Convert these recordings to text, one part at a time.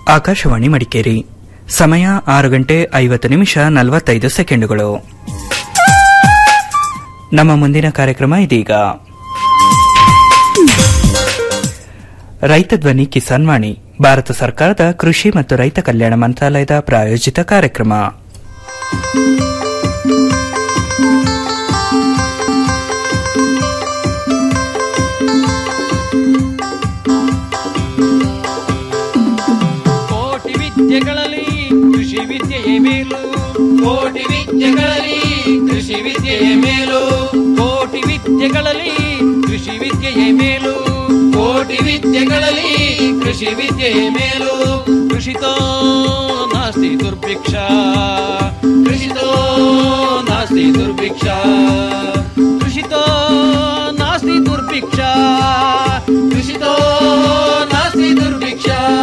ಆಕಾಶವಾಣಿ ಮಡಿಕೇರಿ ಸಮಯ ಆರು ಗಂಟೆ ಐವತ್ತು ನಿಮಿಷ ನಲವತ್ತೈದು ಸೆಕೆಂಡುಗಳು ನಮ್ಮ ಮುಂದಿನ ಕಾರ್ಯಕ್ರಮ ಇದೀಗ ರೈತ ಧ್ವನಿ ಕಿಸಾನ್ ವಾಣಿ ಭಾರತ ಸರ್ಕಾರದ ಕೃಷಿ ಮತ್ತು ರೈತ ಕಲ್ಯಾಣ ಮಂತ್ರಾಲಯದ ಪ್ರಾಯೋಜಿತ ಕಾರ್ಯಕ್ರಮ ಕೋಟಿ ವಿದ್ಯೆಗಳಲ್ಲಿ ಕೃಷಿ ವಿದ್ಯೆಯೇ ಮೇಲು ಕೋಟಿ ವಿದ್ಯೆಗಳಲ್ಲಿ ಕೃಷಿ ವಿದ್ಯೆಯೇ ಮೇಲು ಕೋಟಿ ವಿದ್ಯೆಗಳಲ್ಲಿ ಕೃಷಿ ವಿದ್ಯೆಯೇ ಮೇಲು ಕೋಟಿ ವಿದ್ಯೆಗಳಲ್ಲಿ ಕೃಷಿ ವಿದ್ಯೆಯೇ ಮೇಲು ಕೃಷಿತೋ ನಾಸ್ತಿ ದುರ್ಭಿಕ್ಷ ಕೃಷಿತೋ ನಾಸ್ತಿ ದುರ್ಭಿಕ್ಷ ಕೃಷಿತೋ ನಾಸ್ತಿ ದುರ್ಭಿಕ್ಷ ಕೃಷಿತೋ ನಾಸ್ತಿ ದುರ್ಭಿಕ್ಷ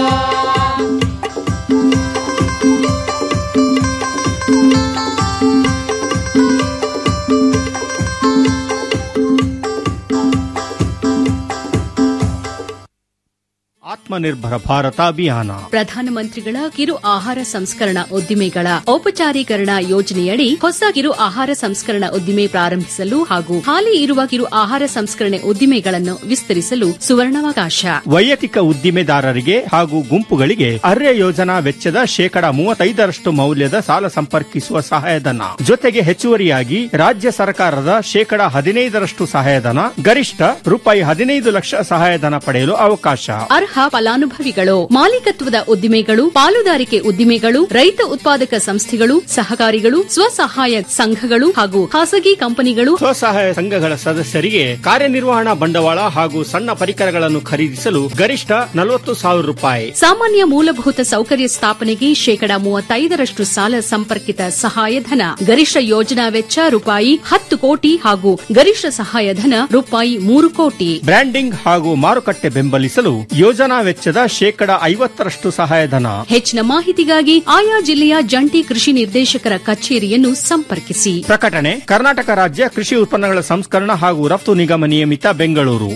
ಆತ್ಮನಿರ್ಭರ ಭಾರತ ಅಭಿಯಾನ ಪ್ರಧಾನಮಂತ್ರಿಗಳ ಕಿರು ಆಹಾರ ಸಂಸ್ಕರಣಾ ಉದ್ದಿಮೆಗಳ ಔಪಚಾರೀಕರಣ ಯೋಜನೆಯಡಿ ಹೊಸ ಕಿರು ಆಹಾರ ಸಂಸ್ಕರಣಾ ಉದ್ದಿಮೆ ಪ್ರಾರಂಭಿಸಲು ಹಾಗೂ ಹಾಲಿ ಇರುವ ಕಿರು ಆಹಾರ ಸಂಸ್ಕರಣೆ ಉದ್ದಿಮೆಗಳನ್ನು ವಿಸ್ತರಿಸಲು ಸುವರ್ಣಾವಕಾಶ ವೈಯಕ್ತಿಕ ಉದ್ದಿಮೆದಾರರಿಗೆ ಹಾಗೂ ಗುಂಪುಗಳಿಗೆ ಅರ್ಯ ಯೋಜನಾ ವೆಚ್ಚದ ಶೇಕಡ ಮೂವತ್ತೈದರಷ್ಟು ಮೌಲ್ಯದ ಸಾಲ ಸಂಪರ್ಕಿಸುವ ಸಹಾಯಧನ ಜೊತೆಗೆ ಹೆಚ್ಚುವರಿಯಾಗಿ ರಾಜ್ಯ ಸರ್ಕಾರದ ಶೇಕಡ ಹದಿನೈದರಷ್ಟು ಸಹಾಯಧನ ಗರಿಷ್ಠ ರೂಪಾಯಿ ಹದಿನೈದು ಲಕ್ಷ ಸಹಾಯಧನ ಪಡೆಯಲು ಅವಕಾಶ ಅರ್ಹ ಫಲಾನುಭವಿಗಳು ಮಾಲೀಕತ್ವದ ಉದ್ದಿಮೆಗಳು ಪಾಲುದಾರಿಕೆ ಉದ್ದಿಮೆಗಳು ರೈತ ಉತ್ಪಾದಕ ಸಂಸ್ಥೆಗಳು ಸಹಕಾರಿಗಳು ಸ್ವಸಹಾಯ ಸಂಘಗಳು ಹಾಗೂ ಖಾಸಗಿ ಕಂಪನಿಗಳು ಸ್ವಸಹಾಯ ಸಂಘಗಳ ಸದಸ್ಯರಿಗೆ ಕಾರ್ಯನಿರ್ವಹಣಾ ಬಂಡವಾಳ ಹಾಗೂ ಸಣ್ಣ ಪರಿಕರಗಳನ್ನು ಖರೀದಿಸಲು ಗರಿಷ್ಠ ನಲವತ್ತು ಸಾವಿರ ರೂಪಾಯಿ ಸಾಮಾನ್ಯ ಮೂಲಭೂತ ಸೌಕರ್ಯ ಸ್ಥಾಪನೆಗೆ ಶೇಕಡ ಮೂವತ್ತೈದರಷ್ಟು ಸಾಲ ಸಂಪರ್ಕಿತ ಸಹಾಯಧನ ಗರಿಷ್ಠ ಯೋಜನಾ ವೆಚ್ಚ ರೂಪಾಯಿ ಹತ್ತು ಕೋಟಿ ಹಾಗೂ ಗರಿಷ್ಠ ಸಹಾಯಧನ ರೂಪಾಯಿ ಮೂರು ಕೋಟಿ ಬ್ರ್ಯಾಂಡಿಂಗ್ ಹಾಗೂ ಮಾರುಕಟ್ಟೆ ಬೆಂಬಲಿಸಲು ಯೋಜನಾ ವೆಚ್ಚದ ಶೇಕಡ ಐವತ್ತರಷ್ಟು ಸಹಾಯಧನ ಹೆಚ್ಚಿನ ಮಾಹಿತಿಗಾಗಿ ಆಯಾ ಜಿಲ್ಲೆಯ ಜಂಟಿ ಕೃಷಿ ನಿರ್ದೇಶಕರ ಕಚೇರಿಯನ್ನು ಸಂಪರ್ಕಿಸಿ ಪ್ರಕಟಣೆ ಕರ್ನಾಟಕ ರಾಜ್ಯ ಕೃಷಿ ಉತ್ಪನ್ನಗಳ ಸಂಸ್ಕರಣ ಹಾಗೂ ರಫ್ತು ನಿಗಮ ನಿಯಮಿತ ಬೆಂಗಳೂರು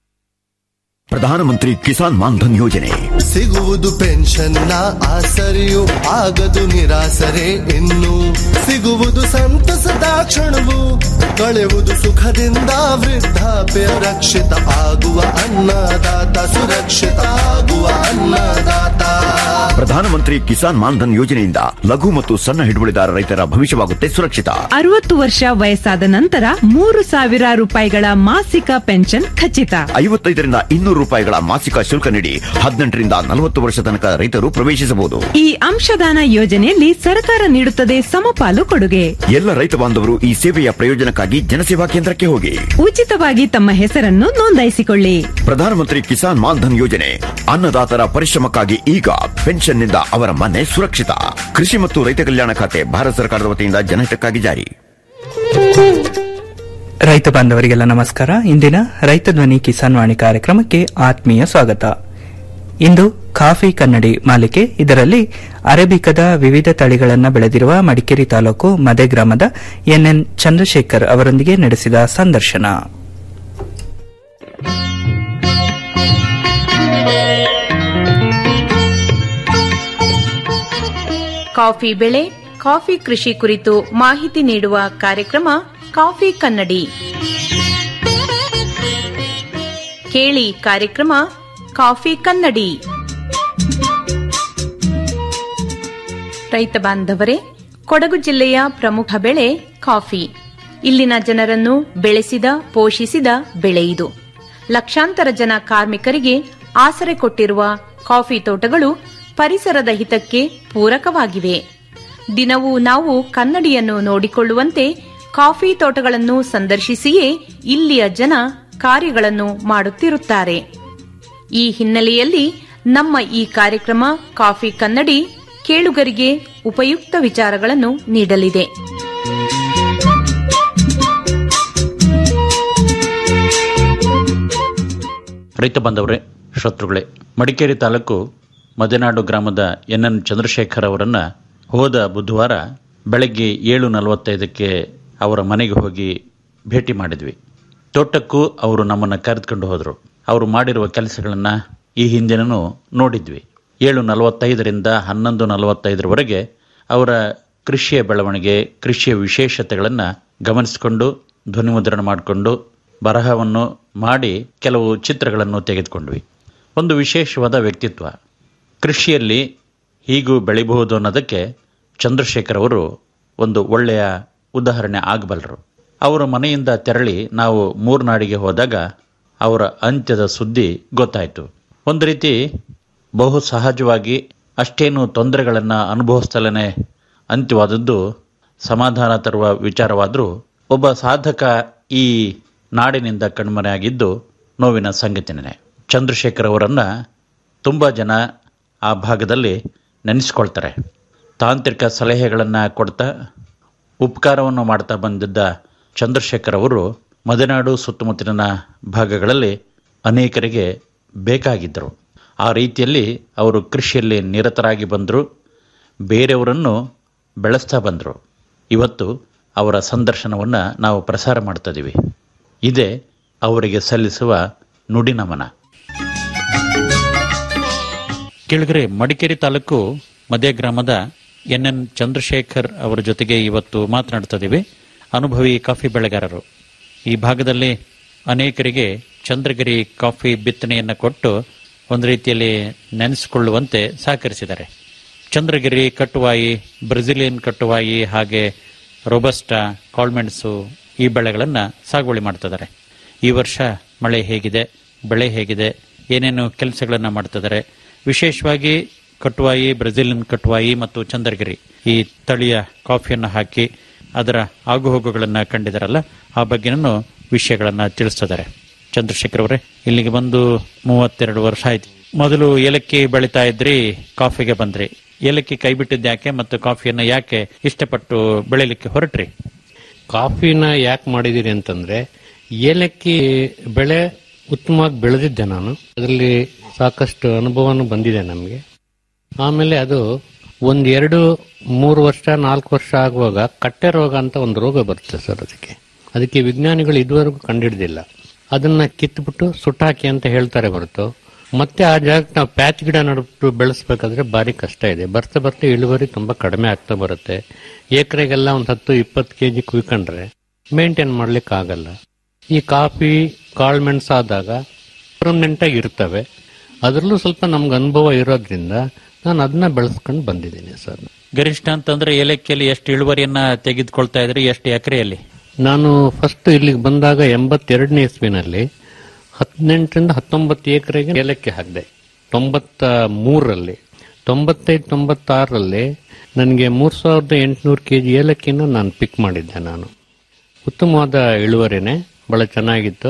ಪ್ರಧಾನಮಂತ್ರಿ ಕಿಸಾನ್ ಮಾನ್ಧನ್ ಯೋಜನೆ ಸಿಗುವುದು ಪೆನ್ಷನ್ನ ಆಸರೆಯು ಆಗದು ನಿರಾಸರೆ ಇನ್ನು ಸಿಗುವುದು ಸಂತಸದ ಕ್ಷಣವು ಕಳೆಯುವುದು ಸುಖದಿಂದ ವೃದ್ಧಾಪ್ಯ ರಕ್ಷಿತ ಆಗುವ ಅನ್ನದಾತ ಸುರಕ್ಷಿತ ಆಗುವ ಅನ್ನದಾತ ಪ್ರಧಾನಮಂತ್ರಿ ಕಿಸಾನ್ ಮಾನ್ಧನ್ ಯೋಜನೆಯಿಂದ ಲಘು ಮತ್ತು ಸಣ್ಣ ಹಿಡುವಳಿದಾರ ರೈತರ ಭವಿಷ್ಯವಾಗುತ್ತೆ ಸುರಕ್ಷಿತ ಅರವತ್ತು ವರ್ಷ ವಯಸ್ಸಾದ ನಂತರ ಮೂರು ಸಾವಿರ ರೂಪಾಯಿಗಳ ಮಾಸಿಕ ಪೆನ್ಷನ್ ಖಚಿತ ಐವತ್ತೈದರಿಂದ ಇನ್ನೂರು ರೂಪಾಯಿಗಳ ಮಾಸಿಕ ಶುಲ್ಕ ನೀಡಿ ಹದಿನೆಂಟರಿಂದ ನಲವತ್ತು ವರ್ಷ ತನಕ ರೈತರು ಪ್ರವೇಶಿಸಬಹುದು ಈ ಅಂಶದಾನ ಯೋಜನೆಯಲ್ಲಿ ಸರ್ಕಾರ ನೀಡುತ್ತದೆ ಸಮಪಾಲು ಕೊಡುಗೆ ಎಲ್ಲ ರೈತ ಬಾಂಧವರು ಈ ಸೇವೆಯ ಪ್ರಯೋಜನಕ್ಕಾಗಿ ಜನಸೇವಾ ಕೇಂದ್ರಕ್ಕೆ ಹೋಗಿ ಉಚಿತವಾಗಿ ತಮ್ಮ ಹೆಸರನ್ನು ನೋಂದಾಯಿಸಿಕೊಳ್ಳಿ ಪ್ರಧಾನಮಂತ್ರಿ ಕಿಸಾನ್ ಮಾನ್ಧನ್ ಯೋಜನೆ ಅನ್ನದಾತರ ಪರಿಶ್ರಮಕ್ಕಾಗಿ ಈಗ ಪೆನ್ಷನ್ನಿಂದ ಅವರ ಮನೆ ಸುರಕ್ಷಿತ ಕೃಷಿ ಮತ್ತು ರೈತ ಕಲ್ಯಾಣ ಖಾತೆ ಭಾರತ ಸರ್ಕಾರದ ವತಿಯಿಂದ ಜನಹಿತಕ್ಕಾಗಿ ಜಾರಿ ರೈತ ಬಾಂಧವರಿಗೆಲ್ಲ ನಮಸ್ಕಾರ ಇಂದಿನ ರೈತ ಧ್ವನಿ ಕಿಸಾನ್ ವಾಣಿ ಕಾರ್ಯಕ್ರಮಕ್ಕೆ ಆತ್ಮೀಯ ಸ್ವಾಗತ ಇಂದು ಕಾಫಿ ಕನ್ನಡಿ ಮಾಲಿಕೆ ಇದರಲ್ಲಿ ಅರೇಬಿಕದ ವಿವಿಧ ತಳಿಗಳನ್ನು ಬೆಳೆದಿರುವ ಮಡಿಕೇರಿ ತಾಲೂಕು ಮದೆ ಗ್ರಾಮದ ಎನ್ಎನ್ ಚಂದ್ರಶೇಖರ್ ಅವರೊಂದಿಗೆ ನಡೆಸಿದ ಸಂದರ್ಶನ ಕಾಫಿ ಬೆಳೆ ಕಾಫಿ ಕೃಷಿ ಕುರಿತು ಮಾಹಿತಿ ನೀಡುವ ಕಾರ್ಯಕ್ರಮ ಕಾಫಿ ಕನ್ನಡಿ ಕೇಳಿ ಕಾರ್ಯಕ್ರಮ ಕಾಫಿ ಕನ್ನಡಿ ರೈತ ಬಾಂಧವರೇ ಕೊಡಗು ಜಿಲ್ಲೆಯ ಪ್ರಮುಖ ಬೆಳೆ ಕಾಫಿ ಇಲ್ಲಿನ ಜನರನ್ನು ಬೆಳೆಸಿದ ಪೋಷಿಸಿದ ಬೆಳೆ ಇದು ಲಕ್ಷಾಂತರ ಜನ ಕಾರ್ಮಿಕರಿಗೆ ಆಸರೆ ಕೊಟ್ಟಿರುವ ಕಾಫಿ ತೋಟಗಳು ಪರಿಸರದ ಹಿತಕ್ಕೆ ಪೂರಕವಾಗಿವೆ ದಿನವೂ ನಾವು ಕನ್ನಡಿಯನ್ನು ನೋಡಿಕೊಳ್ಳುವಂತೆ ಕಾಫಿ ತೋಟಗಳನ್ನು ಸಂದರ್ಶಿಸಿಯೇ ಇಲ್ಲಿಯ ಜನ ಕಾರ್ಯಗಳನ್ನು ಮಾಡುತ್ತಿರುತ್ತಾರೆ ಈ ಹಿನ್ನೆಲೆಯಲ್ಲಿ ನಮ್ಮ ಈ ಕಾರ್ಯಕ್ರಮ ಕಾಫಿ ಕನ್ನಡಿ ಕೇಳುಗರಿಗೆ ಉಪಯುಕ್ತ ವಿಚಾರಗಳನ್ನು ನೀಡಲಿದೆ ರೈತ ಬಾಂಧವರೇ ಶ್ರೋತೃಗಳೇ ಮಡಿಕೇರಿ ತಾಲೂಕು ಮದೆನಾಡು ಗ್ರಾಮದ ಎನ್ ಎನ್ ಚಂದ್ರಶೇಖರ್ ಅವರನ್ನು ಹೋದ ಬುಧವಾರ ಬೆಳಗ್ಗೆ ಏಳು ನಲವತ್ತೈದಕ್ಕೆ ಅವರ ಮನೆಗೆ ಹೋಗಿ ಭೇಟಿ ಮಾಡಿದ್ವಿ ತೋಟಕ್ಕೂ ಅವರು ನಮ್ಮನ್ನು ಕರೆದುಕೊಂಡು ಹೋದರು ಅವರು ಮಾಡಿರುವ ಕೆಲಸಗಳನ್ನು ಈ ಹಿಂದಿನೂ ನೋಡಿದ್ವಿ ಏಳು ನಲವತ್ತೈದರಿಂದ ಹನ್ನೊಂದು ನಲವತ್ತೈದರವರೆಗೆ ಅವರ ಕೃಷಿಯ ಬೆಳವಣಿಗೆ ಕೃಷಿಯ ವಿಶೇಷತೆಗಳನ್ನು ಗಮನಿಸಿಕೊಂಡು ಧ್ವನಿಮುದ್ರಣ ಮಾಡಿಕೊಂಡು ಬರಹವನ್ನು ಮಾಡಿ ಕೆಲವು ಚಿತ್ರಗಳನ್ನು ತೆಗೆದುಕೊಂಡ್ವಿ ಒಂದು ವಿಶೇಷವಾದ ವ್ಯಕ್ತಿತ್ವ ಕೃಷಿಯಲ್ಲಿ ಹೀಗೂ ಬೆಳಿಬಹುದು ಅನ್ನೋದಕ್ಕೆ ಚಂದ್ರಶೇಖರ್ ಅವರು ಒಂದು ಒಳ್ಳೆಯ ಉದಾಹರಣೆ ಆಗಬಲ್ಲರು ಅವರ ಮನೆಯಿಂದ ತೆರಳಿ ನಾವು ಮೂರ್ನಾಡಿಗೆ ಹೋದಾಗ ಅವರ ಅಂತ್ಯದ ಸುದ್ದಿ ಗೊತ್ತಾಯಿತು ಒಂದು ರೀತಿ ಬಹು ಸಹಜವಾಗಿ ಅಷ್ಟೇನು ತೊಂದರೆಗಳನ್ನು ಅನುಭವಿಸ್ತಲೇ ಅಂತ್ಯವಾದದ್ದು ಸಮಾಧಾನ ತರುವ ವಿಚಾರವಾದರೂ ಒಬ್ಬ ಸಾಧಕ ಈ ನಾಡಿನಿಂದ ಕಣ್ಮರೆಯಾಗಿದ್ದು ನೋವಿನ ಸಂಗತಿನೇ ಚಂದ್ರಶೇಖರ್ ಅವರನ್ನು ತುಂಬ ಜನ ಆ ಭಾಗದಲ್ಲಿ ನೆನೆಸ್ಕೊಳ್ತಾರೆ ತಾಂತ್ರಿಕ ಸಲಹೆಗಳನ್ನು ಕೊಡ್ತಾ ಉಪಕಾರವನ್ನು ಮಾಡ್ತಾ ಬಂದಿದ್ದ ಚಂದ್ರಶೇಖರ್ ಅವರು ಮಲೆನಾಡು ಸುತ್ತಮುತ್ತಲಿನ ಭಾಗಗಳಲ್ಲಿ ಅನೇಕರಿಗೆ ಬೇಕಾಗಿದ್ದರು ಆ ರೀತಿಯಲ್ಲಿ ಅವರು ಕೃಷಿಯಲ್ಲಿ ನಿರತರಾಗಿ ಬಂದರು ಬೇರೆಯವರನ್ನು ಬೆಳೆಸ್ತಾ ಬಂದರು ಇವತ್ತು ಅವರ ಸಂದರ್ಶನವನ್ನು ನಾವು ಪ್ರಸಾರ ಮಾಡ್ತಾ ಇದ್ದೀವಿ ಇದೇ ಅವರಿಗೆ ಸಲ್ಲಿಸುವ ನುಡಿ ನಮನ ಕೆಳಗರೆ ಮಡಿಕೇರಿ ತಾಲೂಕು ಮಧ್ಯ ಗ್ರಾಮದ ಎನ್ ಎನ್ ಚಂದ್ರಶೇಖರ್ ಅವರ ಜೊತೆಗೆ ಇವತ್ತು ಮಾತನಾಡ್ತಾ ಇದ್ದೀವಿ ಅನುಭವಿ ಕಾಫಿ ಬೆಳೆಗಾರರು ಈ ಭಾಗದಲ್ಲಿ ಅನೇಕರಿಗೆ ಚಂದ್ರಗಿರಿ ಕಾಫಿ ಬಿತ್ತನೆಯನ್ನು ಕೊಟ್ಟು ಒಂದು ರೀತಿಯಲ್ಲಿ ನೆನೆಸಿಕೊಳ್ಳುವಂತೆ ಸಹಕರಿಸಿದ್ದಾರೆ ಚಂದ್ರಗಿರಿ ಕಟ್ಟುವಾಯಿ ಬ್ರೆಜಿಲಿಯನ್ ಕಟ್ಟುವಾಯಿ ಹಾಗೆ ರೊಬಸ್ಟಾ ಕಾಳ್ಮೆಣಸು ಈ ಬೆಳೆಗಳನ್ನು ಸಾಗುವಳಿ ಮಾಡ್ತಿದ್ದಾರೆ ಈ ವರ್ಷ ಮಳೆ ಹೇಗಿದೆ ಬೆಳೆ ಹೇಗಿದೆ ಏನೇನು ಕೆಲಸಗಳನ್ನು ಮಾಡ್ತಿದ್ದಾರೆ ವಿಶೇಷವಾಗಿ ಕಟ್ಟುವಾಯಿ ಬ್ರೆಜಿಲಿಯನ್ ಕಟ್ಟುವಾಯಿ ಮತ್ತು ಚಂದ್ರಗಿರಿ ಈ ತಳಿಯ ಕಾಫಿಯನ್ನು ಹಾಕಿ ಅದರ ಆಗುಹೋಗುಗಳನ್ನು ಕಂಡಿದ್ದಾರಲ್ಲ ಆ ಬಗ್ಗೆನೂ ವಿಷಯಗಳನ್ನು ತಿಳಿಸ್ತಿದ್ದಾರೆ ಚಂದ್ರಶೇಖರ್ ಅವರೇ ಇಲ್ಲಿಗೆ ಬಂದು ಮೂವತ್ತೆರಡು ವರ್ಷ ಆಯ್ತು ಮೊದಲು ಏಲಕ್ಕಿ ಬೆಳಿತಾ ಇದ್ರಿ ಕಾಫಿಗೆ ಬಂದ್ರಿ ಏಲಕ್ಕಿ ಕೈ ಬಿಟ್ಟಿದ್ದು ಯಾಕೆ ಮತ್ತು ಕಾಫಿಯನ್ನ ಯಾಕೆ ಇಷ್ಟಪಟ್ಟು ಬೆಳಿಲಿಕ್ಕೆ ಹೊರಟ್ರಿ ಕಾಫಿನ ಯಾಕೆ ಮಾಡಿದಿರಿ ಅಂತಂದ್ರೆ ಏಲಕ್ಕಿ ಬೆಳೆ ಉತ್ತಮವಾಗಿ ಬೆಳೆದಿದ್ದೆ ನಾನು ಅದರಲ್ಲಿ ಸಾಕಷ್ಟು ಅನುಭವನೂ ಬಂದಿದೆ ನಮಗೆ ಆಮೇಲೆ ಅದು ಒಂದ್ ಎರಡು ಮೂರು ವರ್ಷ ನಾಲ್ಕು ವರ್ಷ ಆಗುವಾಗ ಕಟ್ಟೆ ರೋಗ ಅಂತ ಒಂದು ರೋಗ ಬರುತ್ತೆ ಸರ್ ಅದಕ್ಕೆ ಅದಕ್ಕೆ ವಿಜ್ಞಾನಿಗಳು ಇದುವರೆಗೂ ಕಂಡಿಡ್ದಿಲ್ಲ ಅದನ್ನ ಕಿತ್ಬಿಟ್ಟು ಸುಟ್ಟಾಕಿ ಅಂತ ಹೇಳ್ತಾರೆ ಹೊರತು ಮತ್ತೆ ಆ ಜಾಗಕ್ಕೆ ನಾವು ಪ್ಯಾಚ್ ಗಿಡ ನಡ್ಬಿಟ್ಟು ಬೆಳೆಸ್ಬೇಕಾದ್ರೆ ಭಾರಿ ಕಷ್ಟ ಇದೆ ಬರ್ತಾ ಬರ್ತಾ ಇಳುವರಿ ತುಂಬಾ ಕಡಿಮೆ ಆಗ್ತಾ ಬರುತ್ತೆ ಎಕರೆಗೆಲ್ಲ ಒಂದು ಹತ್ತು ಇಪ್ಪತ್ತು ಕೆಜಿ ಕುಯ್ಕೊಂಡ್ರೆ ಮೇಂಟೈನ್ ಮಾಡ್ಲಿಕ್ಕೆ ಆಗಲ್ಲ ಈ ಕಾಫಿ ಕಾಳ್ಮೆಣಸು ಆದಾಗ ಪರ್ಮನೆಂಟ್ ಆಗಿ ಇರ್ತವೆ ಅದರಲ್ಲೂ ಸ್ವಲ್ಪ ನಮ್ಗೆ ಅನುಭವ ಇರೋದ್ರಿಂದ ನಾನು ಅದನ್ನ ಬೆಳೆಸ್ಕೊಂಡು ಬಂದಿದ್ದೀನಿ ಸರ್ ಗರಿಷ್ಠ ಅಂತಂದ್ರೆ ಏಲಕ್ಕಿಯಲ್ಲಿ ಎಷ್ಟು ಇಳುವರಿಯನ್ನ ತೆಗೆದುಕೊಳ್ತಾ ಇದ್ರಿ ಎಷ್ಟು ಎಕರೆಯಲ್ಲಿ ನಾನು ಫಸ್ಟ್ ಇಲ್ಲಿಗೆ ಬಂದಾಗ ಎಂಬತ್ತೆರಡನೇ ಇಸ್ವಿನಲ್ಲಿ ಹದಿನೆಂಟರಿಂದ ಹತ್ತೊಂಬತ್ತು ಎಕರೆಗೆ ಏಲಕ್ಕಿ ಹಾಕಿದೆ ತೊಂಬತ್ತ ಮೂರರಲ್ಲಿ ತೊಂಬತ್ತೈದು ತೊಂಬತ್ತಾರರಲ್ಲಿ ನನಗೆ ಮೂರು ಸಾವಿರದ ಎಂಟುನೂರು ಕೆ ಜಿ ಏಲಕ್ಕಿನ ನಾನು ಪಿಕ್ ಮಾಡಿದ್ದೆ ನಾನು ಉತ್ತಮವಾದ ಇಳುವರಿನೇ ಬಹಳ ಚೆನ್ನಾಗಿತ್ತು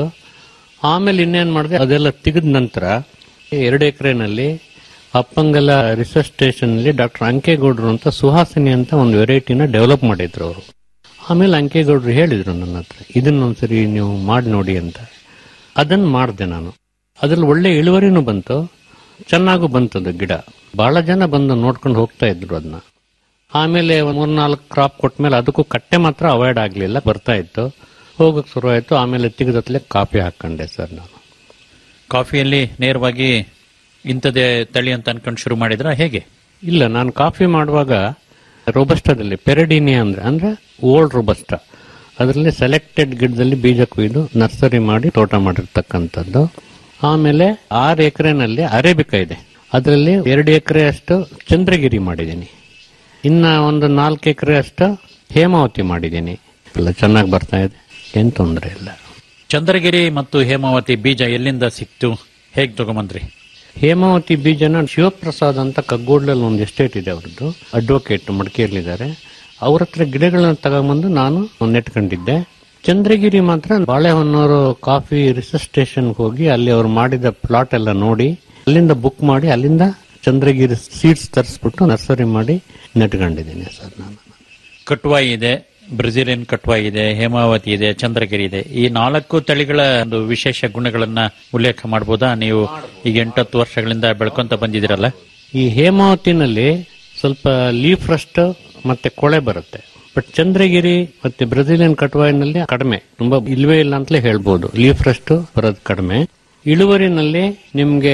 ಆಮೇಲೆ ಇನ್ನೇನು ಮಾಡಿದೆ ಅದೆಲ್ಲ ತೆಗೆದ ನಂತರ ಎರಡು ಎಕರೆನಲ್ಲಿ ಅಪ್ಪಂಗಲ ರಿಸರ್ಚ್ ಸ್ಟೇಷನ್ನಲ್ಲಿ ಡಾಕ್ಟರ್ ಅಂಕೇಗೌಡರು ಅಂತ ಸುಹಾಸಿನಿ ಅಂತ ಒಂದು ವೆರೈಟಿನ ಡೆವಲಪ್ ಮಾಡಿದ್ರು ಅವರು ಆಮೇಲೆ ಅಂಕೇಗೌಡರು ಹೇಳಿದ್ರು ನನ್ನ ಹತ್ರ ಇದನ್ನ ಒಂದ್ಸರಿ ನೀವು ಮಾಡಿ ನೋಡಿ ಅಂತ ಅದನ್ನ ಮಾಡಿದೆ ನಾನು ಅದ್ರಲ್ಲಿ ಒಳ್ಳೆ ಇಳುವರಿನೂ ಬಂತು ಚೆನ್ನಾಗೂ ಬಂತದು ಗಿಡ ಬಹಳ ಜನ ಬಂದು ನೋಡ್ಕೊಂಡು ಹೋಗ್ತಾ ಇದ್ರು ಅದನ್ನ ಆಮೇಲೆ ಮೂರ್ನಾಲ್ಕು ಕ್ರಾಪ್ ಕೊಟ್ಮೇಲೆ ಅದಕ್ಕೂ ಕಟ್ಟೆ ಮಾತ್ರ ಅವಾಯ್ಡ್ ಆಗ್ಲಿಲ್ಲ ಬರ್ತಾ ಇತ್ತು ಹೋಗಕ್ ಶುರು ಆಯ್ತು ಆಮೇಲೆ ತೆಗೆದತ್ಲೆ ಕಾಫಿ ಹಾಕೊಂಡೆ ಸರ್ ನಾನು ಕಾಫಿಯಲ್ಲಿ ನೇರವಾಗಿ ಇಂಥದೇ ತಳಿ ಅಂತ ಅನ್ಕೊಂಡು ಶುರು ಮಾಡಿದ್ರ ಹೇಗೆ ಇಲ್ಲ ನಾನು ಕಾಫಿ ಮಾಡುವಾಗ ರೋಬಸ್ಟಾದಲ್ಲಿ ಪೆರಡಿನಿಯಾ ಅಂದ್ರೆ ಅಂದ್ರೆ ಓಲ್ಡ್ ರೋಬಸ್ಟಾ ಅದರಲ್ಲಿ ಸೆಲೆಕ್ಟೆಡ್ ಗಿಡದಲ್ಲಿ ಬೀಜ ಕೊಯ್ದು ನರ್ಸರಿ ಮಾಡಿ ತೋಟ ಮಾಡಿರ್ತಕ್ಕಂಥದ್ದು ಆಮೇಲೆ ಆರು ಎಕರೆನಲ್ಲಿ ಅರೇಬಿಕಾ ಇದೆ ಅದರಲ್ಲಿ ಎರಡು ಎಕರೆ ಅಷ್ಟು ಚಂದ್ರಗಿರಿ ಮಾಡಿದ್ದೀನಿ ಇನ್ನ ಒಂದು ನಾಲ್ಕು ಎಕರೆ ಅಷ್ಟು ಹೇಮಾವತಿ ಮಾಡಿದ್ದೀನಿ ಎಲ್ಲ ಚೆನ್ನಾಗಿ ಬರ್ತಾ ಇದೆ ಏನ್ ತೊಂದರೆ ಇಲ್ಲ ಚಂದ್ರಗಿರಿ ಮತ್ತು ಹೇಮಾವತಿ ಬೀಜ ಎಲ್ಲಿಂದ ಸಿಕ್ತು ಹೇಗ್ ತಗೊಂಬಂದ್ರಿ ಹೇಮಾವತಿ ಬೀಜನ ಶಿವಪ್ರಸಾದ್ ಅಂತ ಕಗ್ಗೋಡ್ಲಲ್ಲಿ ಒಂದು ಎಸ್ಟೇಟ್ ಇದೆ ಅವ್ರದ್ದು ಅಡ್ವೊಕೇಟ್ ಮಡಿಕೇರಿಲಿದ್ದಾರೆ ಅವ್ರ ಹತ್ರ ಗಿಡಗಳನ್ನ ತಗೊಂಬಂದು ನಾನು ನೆಟ್ಕೊಂಡಿದ್ದೆ ಚಂದ್ರಗಿರಿ ಮಾತ್ರ ಬಾಳೆಹೊನ್ನೂರು ಕಾಫಿ ರಿಸರ್ಚ್ ಸ್ಟೇಷನ್ ಹೋಗಿ ಅಲ್ಲಿ ಅವ್ರು ಮಾಡಿದ ಪ್ಲಾಟ್ ಎಲ್ಲ ನೋಡಿ ಅಲ್ಲಿಂದ ಬುಕ್ ಮಾಡಿ ಅಲ್ಲಿಂದ ಚಂದ್ರಗಿರಿ ಸೀಡ್ಸ್ ತರಿಸ್ಬಿಟ್ಟು ನರ್ಸರಿ ಮಾಡಿ ನೆಟ್ಕೊಂಡಿದ್ದೀನಿ ಸರ್ ನಾನು ಕಟ್ವಾಯಿ ಇದೆ ಬ್ರೆಜಿಲಿಯನ್ ಕಟ್ವಾಯಿ ಇದೆ ಹೇಮಾವತಿ ಇದೆ ಚಂದ್ರಗಿರಿ ಇದೆ ಈ ನಾಲ್ಕು ತಳಿಗಳ ಒಂದು ವಿಶೇಷ ಗುಣಗಳನ್ನ ಉಲ್ಲೇಖ ಮಾಡಬಹುದಾ ನೀವು ಈಗ ಎಂಟತ್ತು ವರ್ಷಗಳಿಂದ ಬೆಳ್ಕೊಂತ ಬಂದಿದ್ದೀರಲ್ಲ ಈ ಹೇಮಾವತಿನಲ್ಲಿ ಸ್ವಲ್ಪ ಲೀಫ್ ರಸ್ಟ್ ಮತ್ತೆ ಕೊಳೆ ಬರುತ್ತೆ ಬಟ್ ಚಂದ್ರಗಿರಿ ಮತ್ತೆ ಬ್ರೆಜಿಲಿಯನ್ ಕಟ್ವಾಯಿನಲ್ಲಿ ಕಡಿಮೆ ತುಂಬಾ ಇಲ್ವೇ ಇಲ್ಲ ಅಂತಲೇ ಹೇಳ್ಬೋದು ಲೀಫ್ ರಸ್ಟ್ ಬರೋದು ಕಡಿಮೆ ಇಳುವರಿನಲ್ಲಿ ನಿಮ್ಗೆ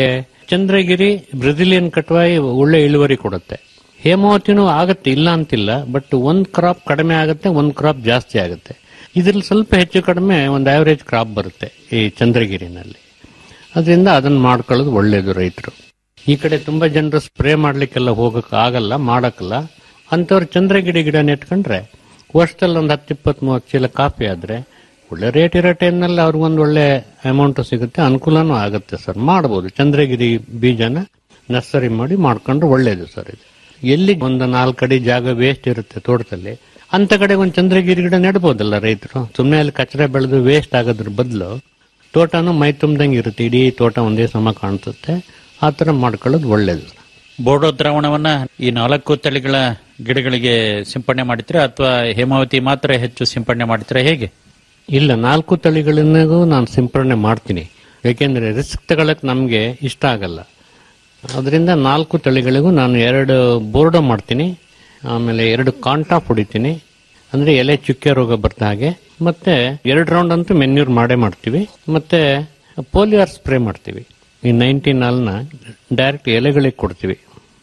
ಚಂದ್ರಗಿರಿ ಬ್ರೆಜಿಲಿಯನ್ ಕಟ್ವಾಯಿ ಒಳ್ಳೆ ಇಳುವರಿ ಕೊಡುತ್ತೆ ಹೇಮಾವತಿನೂ ಆಗತ್ತೆ ಇಲ್ಲ ಅಂತಿಲ್ಲ ಬಟ್ ಒಂದ್ ಕ್ರಾಪ್ ಕಡಿಮೆ ಆಗುತ್ತೆ ಒಂದ್ ಕ್ರಾಪ್ ಜಾಸ್ತಿ ಆಗುತ್ತೆ ಇದ್ರಲ್ಲಿ ಸ್ವಲ್ಪ ಹೆಚ್ಚು ಕಡಿಮೆ ಒಂದು ಆವರೇಜ್ ಕ್ರಾಪ್ ಬರುತ್ತೆ ಈ ಚಂದ್ರಗಿರಿನಲ್ಲಿ ಅದರಿಂದ ಅದನ್ನ ಮಾಡ್ಕೊಳ್ಳೋದು ಒಳ್ಳೇದು ರೈತರು ಈ ಕಡೆ ತುಂಬಾ ಜನರು ಸ್ಪ್ರೇ ಮಾಡ್ಲಿಕ್ಕೆಲ್ಲ ಹೋಗಕ್ ಆಗಲ್ಲ ಮಾಡಕ್ಕಲ್ಲ ಅಂತವ್ರು ಚಂದ್ರಗಿರಿ ಗಿಡ ನೆಟ್ಕೊಂಡ್ರೆ ವರ್ಷದಲ್ಲಿ ಒಂದು ಹತ್ತು ಇಪ್ಪತ್ತ್ ಮೂವತ್ತು ಚೀಲ ಕಾಫಿ ಆದ್ರೆ ಒಳ್ಳೆ ರೇಟ್ ಇರೋ ಟೈಮ್ನಲ್ಲಿ ಅವ್ರಿಗೊಂದು ಒಳ್ಳೆ ಅಮೌಂಟ್ ಸಿಗುತ್ತೆ ಅನುಕೂಲನೂ ಆಗುತ್ತೆ ಸರ್ ಮಾಡ್ಬೋದು ಚಂದ್ರಗಿರಿ ಬೀಜನ ನರ್ಸರಿ ಮಾಡಿ ಮಾಡ್ಕೊಂಡ್ರೆ ಒಳ್ಳೇದು ಸರ್ ಇದು ಎಲ್ಲಿ ಒಂದು ನಾಲ್ಕು ಅಡಿ ಜಾಗ ವೇಸ್ಟ್ ಇರುತ್ತೆ ತೋಟದಲ್ಲಿ ಅಂತ ಕಡೆ ಒಂದು ಚಂದ್ರಗಿರಿ ಗಿಡ ನೆಡ್ಬೋದಲ್ಲ ರೈತರು ಸುಮ್ಮನೆ ಅಲ್ಲಿ ಕಚರ ಬೆಳೆದು ವೇಸ್ಟ್ ಆಗೋದ್ರ ಬದಲು ತೋಟನು ಮೈ ತುಂಬ್ದಂಗೆ ಇರುತ್ತೆ ಇಡೀ ತೋಟ ಒಂದೇ ಸಮ ಕಾಣಿಸುತ್ತೆ ಆ ಥರ ಮಾಡ್ಕೊಳ್ಳೋದು ಒಳ್ಳೇದು ಬೋಡೋ ದ್ರಾವಣವನ್ನ ಈ ನಾಲ್ಕು ತಳಿಗಳ ಗಿಡಗಳಿಗೆ ಸಿಂಪಡಣೆ ಮಾಡ್ತೀರಾ ಅಥವಾ ಹೇಮಾವತಿ ಮಾತ್ರ ಹೆಚ್ಚು ಸಿಂಪಡಣೆ ಮಾಡ್ತೀರಾ ಹೇಗೆ ಇಲ್ಲ ನಾಲ್ಕು ತಳಿಗಳಿಗೂ ನಾನು ಸಿಂಪರಣೆ ಮಾಡ್ತೀನಿ ಯಾಕೆಂದ್ರೆ ರಿಸ್ಕ್ ತಗೊಳಕ್ ನಮಗೆ ಇಷ್ಟ ಆಗಲ್ಲ ಅದರಿಂದ ನಾಲ್ಕು ತಳಿಗಳಿಗೂ ನಾನು ಎರಡು ಬೋರ್ಡೋ ಮಾಡ್ತೀನಿ ಆಮೇಲೆ ಎರಡು ಕಾಂಟಾಫ್ ಹೊಡಿತೀನಿ ಅಂದ್ರೆ ಎಲೆ ಚುಕ್ಕೆ ರೋಗ ಬರ್ತ ಹಾಗೆ ಮತ್ತೆ ಎರಡು ರೌಂಡ್ ಅಂತೂ ಮೆನ್ಯೂರ್ ಮಾಡೇ ಮಾಡ್ತೀವಿ ಮತ್ತೆ ಪೋಲಿಯಾರ್ ಸ್ಪ್ರೇ ಮಾಡ್ತೀವಿ ಈ ನೈನ್ಟಿ ನಾಲ್ನ ಡೈರೆಕ್ಟ್ ಎಲೆಗಳಿಗೆ ಕೊಡ್ತೀವಿ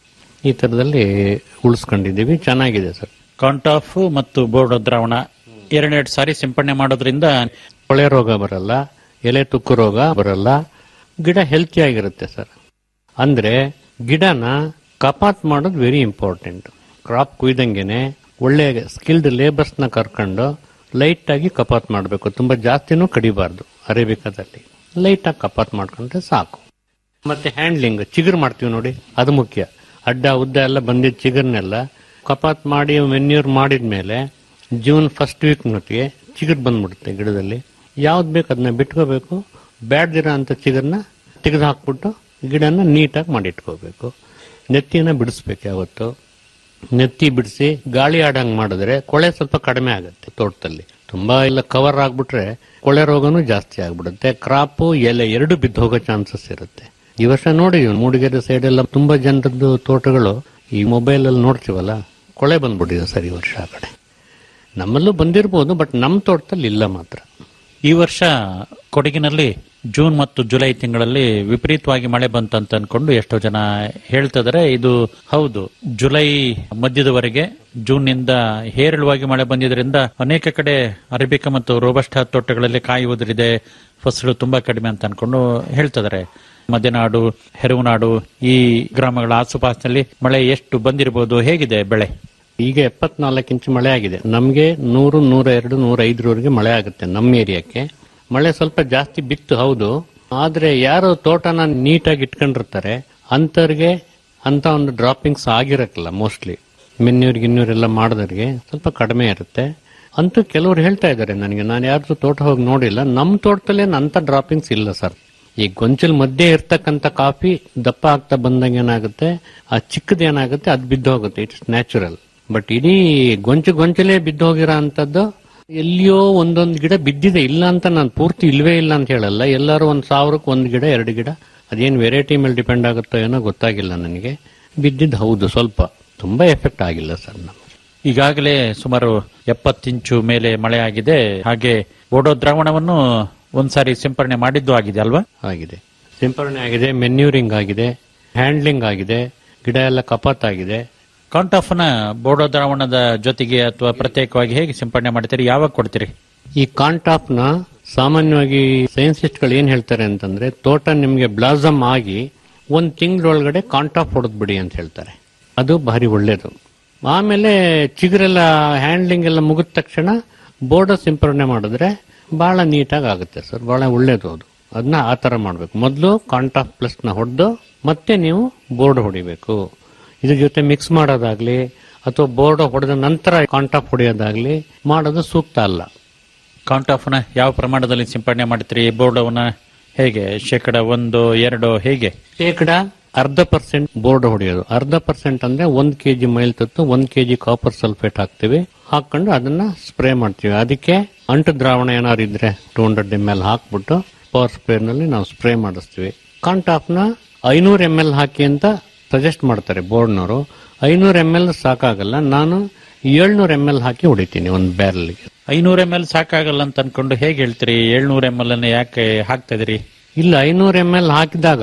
ಈ ತರದಲ್ಲಿ ಉಳಿಸ್ಕೊಂಡಿದ್ದೀವಿ ಚೆನ್ನಾಗಿದೆ ಸರ್ ಕಾಂಟಾಫ್ ಮತ್ತು ಬೋರ್ಡೋ ದ್ರಾವಣ ಎರಡೆರಡು ಸಾರಿ ಸಿಂಪಡಣೆ ಮಾಡೋದ್ರಿಂದ ಕೊಳೆ ರೋಗ ಬರಲ್ಲ ಎಲೆ ತುಕ್ಕು ರೋಗ ಬರಲ್ಲ ಗಿಡ ಹೆಲ್ತಿ ಆಗಿರುತ್ತೆ ಸರ್ ಅಂದ್ರೆ ಗಿಡನ ಕಪಾತ್ ಮಾಡೋದು ವೆರಿ ಇಂಪಾರ್ಟೆಂಟ್ ಕ್ರಾಪ್ ಕುಯ್ದಂಗೆನೆ ಒಳ್ಳೆ ಸ್ಕಿಲ್ಡ್ ಲೇಬರ್ಸ್ ನ ಕರ್ಕೊಂಡು ಲೈಟ್ ಆಗಿ ಕಪಾತ್ ಮಾಡಬೇಕು ತುಂಬಾ ಜಾಸ್ತಿನೂ ಕಡಿಬಾರ್ದು ಅರೇಬಿಕಾದಲ್ಲಿ ಲೈಟ್ ಆಗಿ ಕಪಾತ್ ಮಾಡ್ಕೊಂಡ್ರೆ ಸಾಕು ಮತ್ತೆ ಹ್ಯಾಂಡ್ಲಿಂಗ್ ಚಿಗುರು ಮಾಡ್ತೀವಿ ನೋಡಿ ಅದು ಮುಖ್ಯ ಅಡ್ಡ ಉದ್ದ ಎಲ್ಲ ಬಂದಿದ್ದ ಚಿಗುರ್ನೆಲ್ಲ ಕಪಾತ್ ಮಾಡಿ ಮೆನ್ಯೂರ್ ಮಾಡಿದ್ಮೇಲೆ ಜೂನ್ ಫಸ್ಟ್ ವೀಕ್ ಮಟ್ಟಿಗೆ ಚಿಗುರು ಬಂದ್ಬಿಡುತ್ತೆ ಗಿಡದಲ್ಲಿ ಯಾವ್ದು ಬೇಕು ಅದನ್ನ ಬಿಟ್ಕೋಬೇಕು ಬ್ಯಾಡ್ದಿರೋ ಅಂತ ಚಿಗುರ್ನ ತೆಗೆದು ಹಾಕ್ಬಿಟ್ಟು ಗಿಡನ ನೀಟಾಗಿ ಮಾಡಿಟ್ಕೋಬೇಕು ನೆತ್ತಿನ ಬಿಡಿಸ್ಬೇಕು ಯಾವತ್ತು ನೆತ್ತಿ ಬಿಡಿಸಿ ಗಾಳಿ ಆಡಂಗ್ ಮಾಡಿದ್ರೆ ಕೊಳೆ ಸ್ವಲ್ಪ ಕಡಿಮೆ ಆಗುತ್ತೆ ತೋಟದಲ್ಲಿ ತುಂಬಾ ಇಲ್ಲ ಕವರ್ ಆಗ್ಬಿಟ್ರೆ ಕೊಳೆ ರೋಗನೂ ಜಾಸ್ತಿ ಆಗ್ಬಿಡುತ್ತೆ ಕ್ರಾಪು ಎಲೆ ಎರಡು ಬಿದ್ದು ಹೋಗೋ ಚಾನ್ಸಸ್ ಇರುತ್ತೆ ಈ ವರ್ಷ ನೋಡಿ ಮೂಡಿಗೆರೆ ಸೈಡ್ ಎಲ್ಲ ತುಂಬಾ ಜನರದ್ದು ತೋಟಗಳು ಈ ಮೊಬೈಲ್ ಅಲ್ಲಿ ನೋಡ್ತೀವಲ್ಲ ಕೊಳೆ ಬಂದ್ಬಿಟ್ಟಿದೆ ಸರ್ ಈ ವರ್ಷ ಆ ಕಡೆ ನಮ್ಮಲ್ಲೂ ಬಂದಿರ್ಬೋದು ಬಟ್ ನಮ್ಮ ತೋಟದಲ್ಲಿ ಇಲ್ಲ ಮಾತ್ರ ಈ ವರ್ಷ ಕೊಡಗಿನಲ್ಲಿ ಜೂನ್ ಮತ್ತು ಜುಲೈ ತಿಂಗಳಲ್ಲಿ ವಿಪರೀತವಾಗಿ ಮಳೆ ಬಂತಂತ ಅನ್ಕೊಂಡು ಎಷ್ಟೋ ಜನ ಹೇಳ್ತಿದ್ದಾರೆ ಇದು ಹೌದು ಜುಲೈ ಮಧ್ಯದವರೆಗೆ ಜೂನ್ ನಿಂದ ಹೇರಳವಾಗಿ ಮಳೆ ಬಂದಿದ್ರಿಂದ ಅನೇಕ ಕಡೆ ಅರೇಬಿಕ ಮತ್ತು ರೋಬಸ್ಟ ತೋಟಗಳಲ್ಲಿ ಕಾಯಿ ಉದುರಿದೆ ಫಸಲು ತುಂಬಾ ಕಡಿಮೆ ಅಂತ ಅನ್ಕೊಂಡು ಹೇಳ್ತಿದ್ದಾರೆ ಮಧ್ಯನಾಡು ಹೆರವುನಾಡು ಈ ಗ್ರಾಮಗಳ ಆಸುಪಾಸಿನಲ್ಲಿ ಮಳೆ ಎಷ್ಟು ಬಂದಿರಬಹುದು ಹೇಗಿದೆ ಬೆಳೆ ಈಗ ಎಪ್ಪತ್ನಾಲ್ಕು ಇಂಚು ಮಳೆ ಆಗಿದೆ ನಮಗೆ ನೂರು ನೂರ ಎರಡು ನೂರ ಐದರವರೆಗೆ ಮಳೆ ಆಗುತ್ತೆ ನಮ್ಮ ಏರಿಯಾಕ್ಕೆ ಮಳೆ ಸ್ವಲ್ಪ ಜಾಸ್ತಿ ಬಿತ್ತು ಹೌದು ಆದ್ರೆ ಯಾರು ತೋಟನ ನೀಟಾಗಿ ಇಟ್ಕೊಂಡಿರ್ತಾರೆ ಅಂತವ್ರಿಗೆ ಅಂತ ಒಂದು ಡ್ರಾಪಿಂಗ್ಸ್ ಆಗಿರಕ್ಕಿಲ್ಲ ಮೋಸ್ಟ್ಲಿ ಮೆನ್ಯೂರ್ ಗಿನ್ಯೂರ್ ಎಲ್ಲ ಮಾಡಿದವ್ರಿಗೆ ಸ್ವಲ್ಪ ಕಡಿಮೆ ಇರುತ್ತೆ ಅಂತೂ ಕೆಲವರು ಹೇಳ್ತಾ ಇದ್ದಾರೆ ನನಗೆ ನಾನು ಯಾರ್ದು ತೋಟ ಹೋಗಿ ನೋಡಿಲ್ಲ ನಮ್ಮ ತೋಟದಲ್ಲಿ ಅಂತ ಡ್ರಾಪಿಂಗ್ಸ್ ಇಲ್ಲ ಸರ್ ಈ ಗೊಂಚಲ್ ಮಧ್ಯೆ ಇರ್ತಕ್ಕಂಥ ಕಾಫಿ ದಪ್ಪ ಆಗ್ತಾ ಬಂದಂಗೆ ಏನಾಗುತ್ತೆ ಆ ಚಿಕ್ಕದ ಏನಾಗುತ್ತೆ ಅದು ಬಿದ್ದು ಹೋಗುತ್ತೆ ಇಟ್ಸ್ ನ್ಯಾಚುರಲ್ ಬಟ್ ಇಡೀ ಗೊಂಚು ಗೊಂಚಲೇ ಬಿದ್ದು ಹೋಗಿರೋ ಅಂತದ್ದು ಎಲ್ಲಿಯೋ ಒಂದೊಂದು ಗಿಡ ಬಿದ್ದಿದೆ ಇಲ್ಲ ಅಂತ ನಾನು ಪೂರ್ತಿ ಇಲ್ವೇ ಇಲ್ಲ ಅಂತ ಹೇಳಲ್ಲ ಎಲ್ಲರೂ ಒಂದ್ ಸಾವಿರಕ್ಕೆ ಒಂದು ಗಿಡ ಎರಡು ಗಿಡ ಅದೇನು ವೆರೈಟಿ ಮೇಲೆ ಡಿಪೆಂಡ್ ಆಗುತ್ತೋ ಏನೋ ಗೊತ್ತಾಗಿಲ್ಲ ನನಗೆ ಬಿದ್ದಿದ್ದು ಹೌದು ಸ್ವಲ್ಪ ತುಂಬಾ ಎಫೆಕ್ಟ್ ಆಗಿಲ್ಲ ಸರ್ ನಮ್ಗೆ ಈಗಾಗಲೇ ಸುಮಾರು ಎಪ್ಪತ್ತಿಂಚು ಮೇಲೆ ಮಳೆ ಆಗಿದೆ ಹಾಗೆ ಓಡೋ ದ್ರಾವಣವನ್ನು ಒಂದ್ಸಾರಿ ಸಿಂಪರಣೆ ಮಾಡಿದ್ದು ಆಗಿದೆ ಅಲ್ವಾ ಆಗಿದೆ ಸಿಂಪರಣೆ ಆಗಿದೆ ಮೆನ್ಯೂರಿಂಗ್ ಆಗಿದೆ ಹ್ಯಾಂಡ್ಲಿಂಗ್ ಆಗಿದೆ ಗಿಡ ಎಲ್ಲ ಕಪಾತ್ ಆಗಿದೆ ಕಾಂಟಾಫ್ನ ಬೋಡೋ ದ್ರಾವಣದ ಜೊತೆಗೆ ಅಥವಾ ಪ್ರತ್ಯೇಕವಾಗಿ ಹೇಗೆ ಸಿಂಪಡಣೆ ಮಾಡ್ತೀರಿ ಯಾವಾಗ ಕೊಡ್ತೀರಿ ಈ ಕಾಂಟಾಪ್ ನ ಸಾಮಾನ್ಯವಾಗಿ ಸೈನ್ಸಿಸ್ಟ್ಗಳು ಏನ್ ಹೇಳ್ತಾರೆ ಅಂತಂದ್ರೆ ತೋಟ ನಿಮ್ಗೆ ಬ್ಲಾಸಮ್ ಆಗಿ ಒಂದ್ ತಿಂಗಳೊಳಗಡೆ ಕಾಂಟಾಪ್ ಹೊಡೆದ್ಬಿಡಿ ಅಂತ ಹೇಳ್ತಾರೆ ಅದು ಭಾರಿ ಒಳ್ಳೇದು ಆಮೇಲೆ ಚಿಗುರೆಲ್ಲ ಹ್ಯಾಂಡ್ಲಿಂಗ್ ಎಲ್ಲ ಮುಗಿದ ತಕ್ಷಣ ಬೋರ್ಡ ಸಿಂಪರಣೆ ಮಾಡಿದ್ರೆ ಬಹಳ ನೀಟಾಗಿ ಆಗುತ್ತೆ ಸರ್ ಬಹಳ ಒಳ್ಳೇದು ಅದು ಅದನ್ನ ಆ ತರ ಮಾಡ್ಬೇಕು ಮೊದಲು ಕಾಂಟಾಪ್ ಪ್ಲಸ್ ನ ಹೊಡೆದು ಮತ್ತೆ ನೀವು ಬೋರ್ಡ್ ಹೊಡಿಬೇಕು ಇದ್ರ ಜೊತೆ ಮಿಕ್ಸ್ ಮಾಡೋದಾಗ್ಲಿ ಅಥವಾ ಬೋರ್ಡ್ ಹೊಡೆದ ನಂತರ ಕಾಂಟಾಪ್ ಹೊಡೆಯೋದಾಗ್ಲಿ ಮಾಡೋದು ಸೂಕ್ತ ಅಲ್ಲ ಕಾಂಟಾಫ್ನ ಯಾವ ಪ್ರಮಾಣದಲ್ಲಿ ಸಿಂಪಡಣೆ ಮಾಡ್ತೀರಿ ಬೋರ್ಡವನ್ನ ಹೇಗೆ ಶೇಕಡ ಒಂದು ಎರಡು ಹೇಗೆ ಶೇಕಡ ಅರ್ಧ ಪರ್ಸೆಂಟ್ ಬೋರ್ಡ್ ಹೊಡೆಯೋದು ಅರ್ಧ ಪರ್ಸೆಂಟ್ ಅಂದ್ರೆ ಒಂದ್ ಕೆಜಿ ಮೈಲ್ ತತ್ತು ಒಂದ್ ಕೆಜಿ ಕಾಪರ್ ಸಲ್ಫೇಟ್ ಹಾಕ್ತಿವಿ ಹಾಕೊಂಡು ಅದನ್ನ ಸ್ಪ್ರೇ ಮಾಡ್ತೀವಿ ಅದಕ್ಕೆ ಅಂಟು ದ್ರಾವಣ ಏನಾದ್ರು ಇದ್ರೆ ಟೂ ಹಂಡ್ರೆಡ್ ಎಮ್ ಎಲ್ ಹಾಕ್ಬಿಟ್ಟು ಪವರ್ ಸ್ಪ್ರೇ ನಲ್ಲಿ ನಾವು ಸ್ಪ್ರೇ ಮಾಡಿಸ್ತೀವಿ ಕಾಂಟಾಫ್ನ ಐನೂರು ಎಮ್ ಎಲ್ ಹಾಕಿ ಅಂತ ಸಜೆಸ್ಟ್ ಮಾಡ್ತಾರೆ ಬೋರ್ಡ್ನವರು ಐನೂರು ಎಮ್ ಎಲ್ ಸಾಕಾಗಲ್ಲ ನಾನು ಏಳ್ನೂರು ಎಮ್ ಎಲ್ ಹಾಕಿ ಹೊಡಿತೀನಿ ಒಂದು ಬ್ಯಾರಲ್ಗೆ ಐನೂರ ಎಂ ಎಲ್ ಸಾಕಾಗಲ್ಲ ಅಂತ ಅನ್ಕೊಂಡು ಹೇಗೆ ಹೇಳ್ತೀರಿ ಏಳ್ನೂರ ಎಂ ಎಲ್ ಅನ್ನ ಯಾಕೆ ಹಾಕ್ತಾ ಇದೀರಿ ಇಲ್ಲ ಐನೂರು ಎಮ್ ಎಲ್ ಹಾಕಿದಾಗ